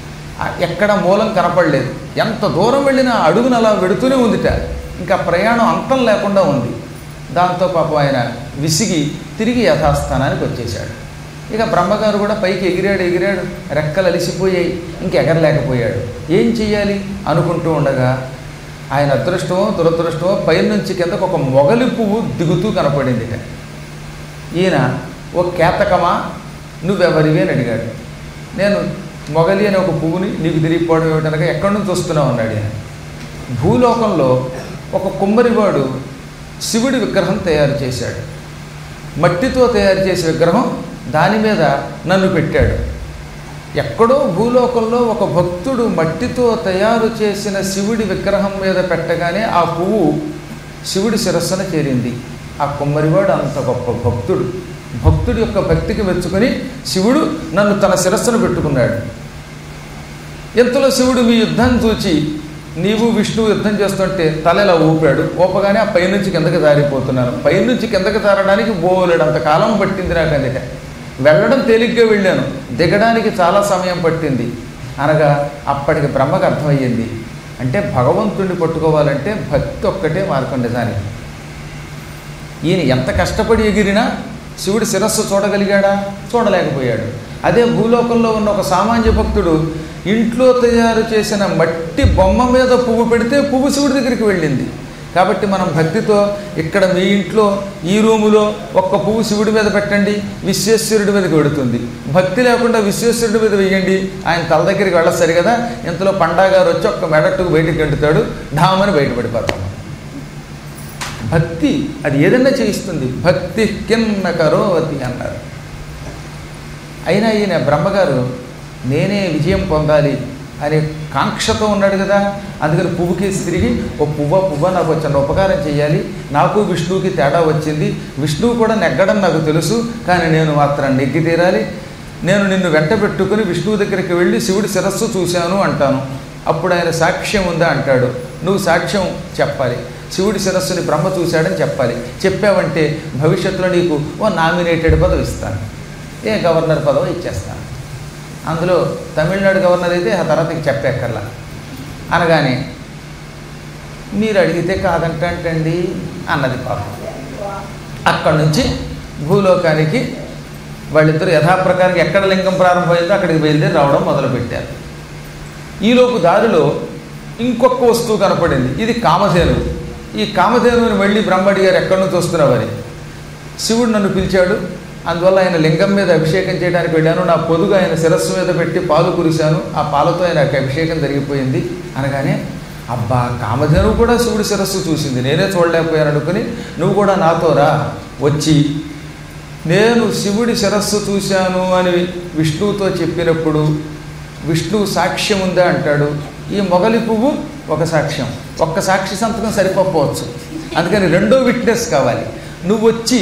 ఆ ఎక్కడ మూలం కనపడలేదు ఎంత దూరం వెళ్ళినా అడుగున అలా వెడుతూనే ఉందిట ఇంకా ప్రయాణం అంతం లేకుండా ఉంది దాంతో పాపం ఆయన విసిగి తిరిగి యథాస్థానానికి వచ్చేశాడు ఇక బ్రహ్మగారు కూడా పైకి ఎగిరాడు ఎగిరాడు రెక్కలు అలిసిపోయాయి ఇంక ఎగరలేకపోయాడు ఏం చెయ్యాలి అనుకుంటూ ఉండగా ఆయన అదృష్టమో దురదృష్టమో పైనుంచి కిందకు ఒక మొగలి పువ్వు దిగుతూ కనపడింది ఈయన ఓ కేతకమా నువ్వెవరివి అని అడిగాడు నేను మొగలి అనే ఒక పువ్వుని నీకు తిరిగిపోవడం ఏమిటనగా ఎక్కడి నుంచి వస్తున్నావు అన్నాడు ఆయన భూలోకంలో ఒక కుమ్మరివాడు శివుడి విగ్రహం తయారు చేశాడు మట్టితో తయారు చేసే విగ్రహం దాని మీద నన్ను పెట్టాడు ఎక్కడో భూలోకంలో ఒక భక్తుడు మట్టితో తయారు చేసిన శివుడి విగ్రహం మీద పెట్టగానే ఆ పువ్వు శివుడి శిరస్సున చేరింది ఆ కుమ్మరివాడు అంత గొప్ప భక్తుడు భక్తుడి యొక్క భక్తికి మెచ్చుకొని శివుడు నన్ను తన శిరస్సును పెట్టుకున్నాడు ఇంతలో శివుడు మీ యుద్ధాన్ని చూచి నీవు విష్ణువు యుద్ధం చేస్తుంటే తల ఇలా ఊపాడు ఊపగానే ఆ పైనుంచి కిందకి జారిపోతున్నాను పైనుంచి కిందకి జారడానికి బోలెడంత కాలం పట్టింది నాకు అందుకే వెళ్ళడం తేలిగ్గా వెళ్ళాను దిగడానికి చాలా సమయం పట్టింది అనగా అప్పటికి బ్రహ్మకు అర్థమయ్యింది అంటే భగవంతుడిని పట్టుకోవాలంటే భక్తి ఒక్కటే మార్గం నిజానికి ఈయన ఎంత కష్టపడి ఎగిరినా శివుడి శిరస్సు చూడగలిగాడా చూడలేకపోయాడు అదే భూలోకంలో ఉన్న ఒక సామాన్య భక్తుడు ఇంట్లో తయారు చేసిన మట్టి బొమ్మ మీద పువ్వు పెడితే పువ్వు శివుడి దగ్గరికి వెళ్ళింది కాబట్టి మనం భక్తితో ఇక్కడ మీ ఇంట్లో ఈ రూములో ఒక్క పువ్వు శివుడి మీద పెట్టండి విశ్వేశ్వరుడి మీదకి వెడుతుంది భక్తి లేకుండా విశ్వేశ్వరుడి మీద వెయ్యండి ఆయన తల దగ్గరికి వెళ్ళదు సరి కదా ఇంతలో పండాగారు వచ్చి ఒక్క మెడట్టుకు బయటికి గంటుతాడు ఢామని బయటపడిపోతాం భక్తి అది ఏదన్నా చేయిస్తుంది భక్తి కిన్న కరోవతి అన్నారు అయినా ఈయన బ్రహ్మగారు నేనే విజయం పొందాలి అనే కాంక్షతో ఉన్నాడు కదా అందుకని పువ్వుకేసి తిరిగి ఓ పువ్వ పువ్వ నాకు వచ్చిన ఉపకారం చేయాలి నాకు విష్ణువుకి తేడా వచ్చింది విష్ణువు కూడా నెగ్గడం నాకు తెలుసు కానీ నేను మాత్రం నెగ్గి తీరాలి నేను నిన్ను వెంట పెట్టుకుని విష్ణువు దగ్గరికి వెళ్ళి శివుడి శిరస్సు చూశాను అంటాను అప్పుడు ఆయన సాక్ష్యం ఉందా అంటాడు నువ్వు సాక్ష్యం చెప్పాలి శివుడి శిరస్సుని బ్రహ్మ చూశాడని చెప్పాలి చెప్పావంటే భవిష్యత్తులో నీకు ఓ నామినేటెడ్ పదవి ఇస్తాను ఏ గవర్నర్ పదవి ఇచ్చేస్తాను అందులో తమిళనాడు గవర్నర్ అయితే ఆ తర్వాత ఇంక చెప్పేక్కర్లా అనగానే మీరు అడిగితే కాదంటండి అన్నది పాపం అక్కడి నుంచి భూలోకానికి వాళ్ళిద్దరు యథాప్రకారం ఎక్కడ లింగం ప్రారంభమైందో అక్కడికి బయలుదేరి రావడం మొదలుపెట్టారు ఈలోపు దారిలో ఇంకొక వస్తువు కనపడింది ఇది కామధేనువు ఈ కామధేనువుని మళ్ళీ బ్రహ్మడి గారు ఎక్కడి నుంచి వస్తున్నావని శివుడు నన్ను పిలిచాడు అందువల్ల ఆయన లింగం మీద అభిషేకం చేయడానికి వెళ్ళాను నా పొదుగు ఆయన శిరస్సు మీద పెట్టి పాలు కురిశాను ఆ పాలతో ఆయనకు అభిషేకం జరిగిపోయింది అనగానే అబ్బా కామధేనువు కూడా శివుడి శిరస్సు చూసింది నేనే చూడలేకపోయాను అనుకుని నువ్వు కూడా నాతో రా వచ్చి నేను శివుడి శిరస్సు చూశాను అని విష్ణువుతో చెప్పినప్పుడు విష్ణువు సాక్ష్యం ఉందా అంటాడు ఈ మొగలి పువ్వు ఒక సాక్ష్యం ఒక్క సాక్షి సంతకం సరిపోవచ్చు అందుకని రెండో విట్నెస్ కావాలి నువ్వు వచ్చి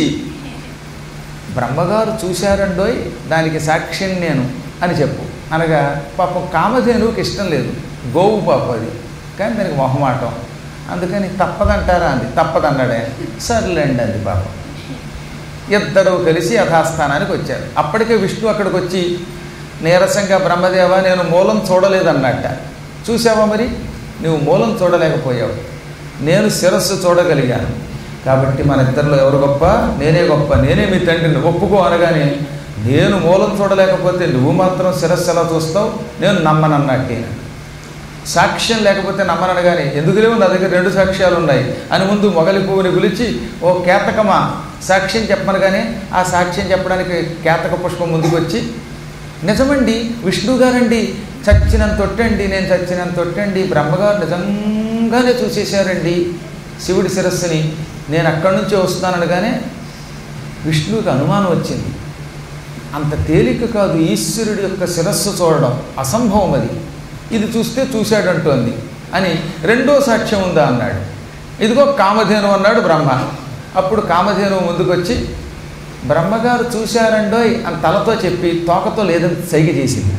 బ్రహ్మగారు చూశారండోయ్ దానికి సాక్ష్యం నేను అని చెప్పు అనగా పాపం కామధేనువుకి ఇష్టం లేదు గోవు పాప అది కానీ దానికి మొహమాటం అందుకని తప్పదంటారా అంది తప్పదన్నాడే సర్లేండి అంది పాపం ఇద్దరు కలిసి యథాస్థానానికి వచ్చారు అప్పటికే విష్ణు అక్కడికి వచ్చి నీరసంగా బ్రహ్మదేవ నేను మూలం చూడలేదన్నట్ట చూసావా మరి నువ్వు మూలం చూడలేకపోయావు నేను శిరస్సు చూడగలిగాను కాబట్టి మన ఇద్దరిలో ఎవరు గొప్ప నేనే గొప్ప నేనే మీ తండ్రిని ఒప్పుకో అనగానే నేను మూలం చూడలేకపోతే నువ్వు మాత్రం శిరస్సు ఎలా చూస్తావు నేను నమ్మనన్నట్టేనా సాక్ష్యం లేకపోతే నమ్మననగానే ఎందుకు లేవు నా దగ్గర రెండు సాక్ష్యాలు ఉన్నాయి అని ముందు మొగలి పువ్వుని పిలిచి ఓ కేతకమా సాక్ష్యం చెప్పనగానే ఆ సాక్ష్యం చెప్పడానికి కేతక పుష్పం ముందుకు వచ్చి నిజమండి విష్ణు గారండి చచ్చినంత తొట్టండి నేను చచ్చినంత తొట్టండి బ్రహ్మగారు నిజంగానే చూసేశారండి శివుడి శిరస్సుని నేను అక్కడి నుంచి వస్తున్నాననగానే విష్ణువుకి అనుమానం వచ్చింది అంత తేలిక కాదు ఈశ్వరుడి యొక్క శిరస్సు చూడడం అసంభవం అది ఇది చూస్తే చూశాడంటోంది అని రెండో సాక్ష్యం ఉందా అన్నాడు ఇదిగో కామధేను అన్నాడు బ్రహ్మ అప్పుడు కామధేను ముందుకొచ్చి బ్రహ్మగారు చూశారండోయ్ అని తలతో చెప్పి తోకతో లేదని సైగ చేసింది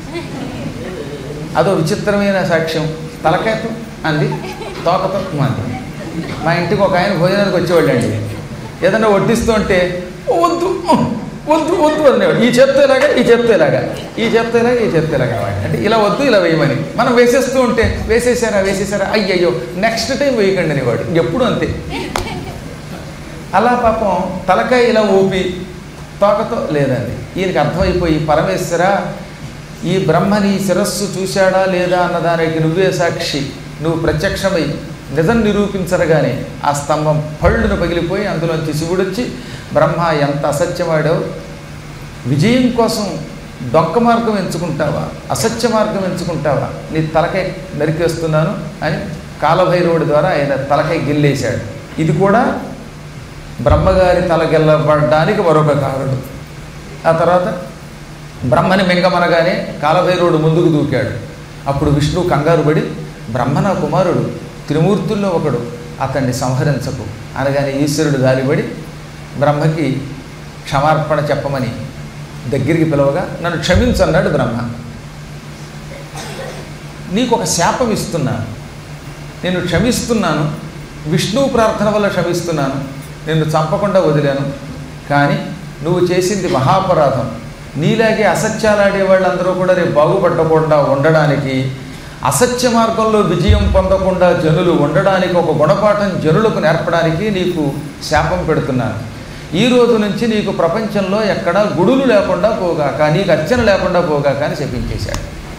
అదో విచిత్రమైన సాక్ష్యం తలకేతం అంది తోకతో అంది మా ఇంటికి ఒక ఆయన భోజనానికి వచ్చేవాళ్ళండి ఏదన్నా వడ్డిస్తుంటే "ఓ, వద్దు వద్దు వద్దు అనేవాడు ఈ చేత్తో ఇలాగా ఈ చేత్తో ఇలాగా ఈ చేత్తో ఇలాగా ఈ చేత్తో ఇలాగా అనేవాడు. అంటే ఇలా వద్దు ఇలా వేయమని మనం వేసేస్తూ ఉంటే వేసేసారా వేసేసారా అయ్యయ్యో నెక్స్ట్ టైం వేయకండి అనేవాడు ఎప్పుడు అంతే అలా పాపం తలకాయ ఇలా ఊపి తోకతో లేదండి ఈయనకి అర్థమైపోయి పరమేశ్వర ఈ బ్రహ్మని శిరస్సు చూశాడా లేదా అన్నదానికి నువ్వే సాక్షి నువ్వు ప్రత్యక్షమై నిజం నిరూపించరగానే ఆ స్తంభం పళ్ళును పగిలిపోయి అందులోంచి శివుడొచ్చి బ్రహ్మ ఎంత అసత్యమాడావు విజయం కోసం డొక్క మార్గం ఎంచుకుంటావా అసత్య మార్గం ఎంచుకుంటావా నీ తలకై నరికేస్తున్నాను అని కాలభైరవుడి ద్వారా ఆయన తలకై గిల్లేశాడు ఇది కూడా బ్రహ్మగారి తల గెల్లబడడానికి మరొక కారణం ఆ తర్వాత బ్రహ్మని మింగమనగానే కాలభైరవుడు ముందుకు దూకాడు అప్పుడు విష్ణువు కంగారు పడి బ్రహ్మ నా కుమారుడు త్రిమూర్తుల్లో ఒకడు అతన్ని సంహరించకు అనగానే ఈశ్వరుడు గాలిపడి బ్రహ్మకి క్షమార్పణ చెప్పమని దగ్గరికి పిలవగా నన్ను క్షమించన్నాడు బ్రహ్మ నీకు ఒక శాపం ఇస్తున్నాను నేను క్షమిస్తున్నాను విష్ణువు ప్రార్థన వల్ల క్షమిస్తున్నాను నిన్ను చంపకుండా వదిలాను కానీ నువ్వు చేసింది మహాపరాధం నీలాగే అసత్యాలాడే వాళ్ళందరూ కూడా రేపు బాగుపడకుండా ఉండడానికి అసత్య మార్గంలో విజయం పొందకుండా జనులు ఉండడానికి ఒక గుణపాఠం జనులకు నేర్పడానికి నీకు శాపం పెడుతున్నాను ఈ రోజు నుంచి నీకు ప్రపంచంలో ఎక్కడా గుడులు లేకుండా పోగాక నీకు అర్చన లేకుండా పోగాక అని చెప్పించేశాడు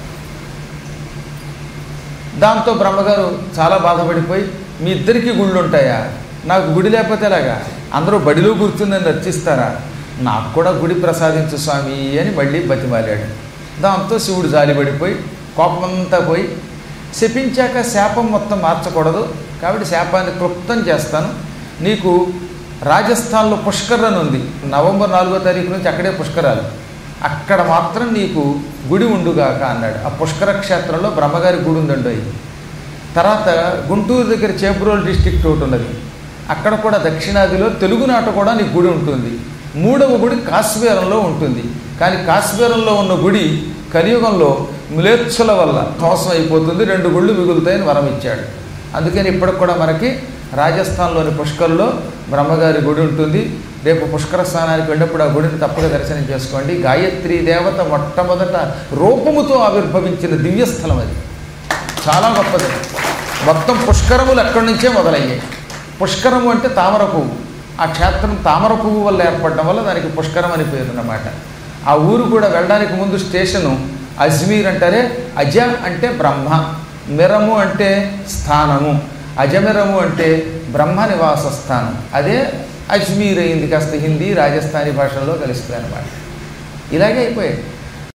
దాంతో బ్రహ్మగారు చాలా బాధపడిపోయి మీ ఇద్దరికి గుళ్ళు ఉంటాయా నాకు గుడి లేకపోతే ఎలాగా అందరూ బడిలో కూర్చుందని రచిస్తారా నాకు కూడా గుడి ప్రసాదించు స్వామి అని మళ్ళీ బతిమాలాడు దాంతో శివుడు జాలిపడిపోయి కోపమంతా పోయి శపించాక శాపం మొత్తం మార్చకూడదు కాబట్టి శాపాన్ని క్లుప్తం చేస్తాను నీకు రాజస్థాన్లో పుష్కర్ అని ఉంది నవంబర్ నాలుగో తారీఖు నుంచి అక్కడే పుష్కరాలు అక్కడ మాత్రం నీకు గుడి ఉండుగాక అన్నాడు ఆ పుష్కర క్షేత్రంలో బ్రహ్మగారి గుడి ఉందండి అయి తర్వాత గుంటూరు దగ్గర చేబ్రోల్ డిస్టిక్ట్ ఒకటి ఉన్నది అక్కడ కూడా దక్షిణాదిలో తెలుగునాట కూడా నీకు గుడి ఉంటుంది మూడవ గుడి కాశ్మీరంలో ఉంటుంది కానీ కాశ్మీరంలో ఉన్న గుడి కలియుగంలో మిలేచ్చుల వల్ల ధ్వంసం అయిపోతుంది రెండు గుళ్ళు మిగులుతాయని వరం ఇచ్చాడు అందుకని ఇప్పటికి కూడా మనకి రాజస్థాన్లోని పుష్కర్లో బ్రహ్మగారి గుడి ఉంటుంది రేపు పుష్కర స్నానానికి వెళ్ళినప్పుడు ఆ గుడిని తప్పక దర్శనం చేసుకోండి గాయత్రీ దేవత మొట్టమొదట రూపముతో ఆవిర్భవించిన దివ్యస్థలం అది చాలా గొప్పది మొత్తం పుష్కరములు ఎక్కడి నుంచే మొదలయ్యాయి పుష్కరము అంటే తామర పువ్వు ఆ క్షేత్రం తామర పువ్వు వల్ల ఏర్పడడం వల్ల దానికి పుష్కరం అని పేరు అన్నమాట ఆ ఊరు కూడా వెళ్ళడానికి ముందు స్టేషను అజ్మీర్ అంటారే అజ అంటే బ్రహ్మ మిరము అంటే స్థానము అజమిరము అంటే బ్రహ్మ నివాస స్థానం అదే అజ్మీర్ అయింది కాస్త హిందీ రాజస్థానీ భాషల్లో కలుస్తుంది అనమాట ఇలాగే అయిపోయాయి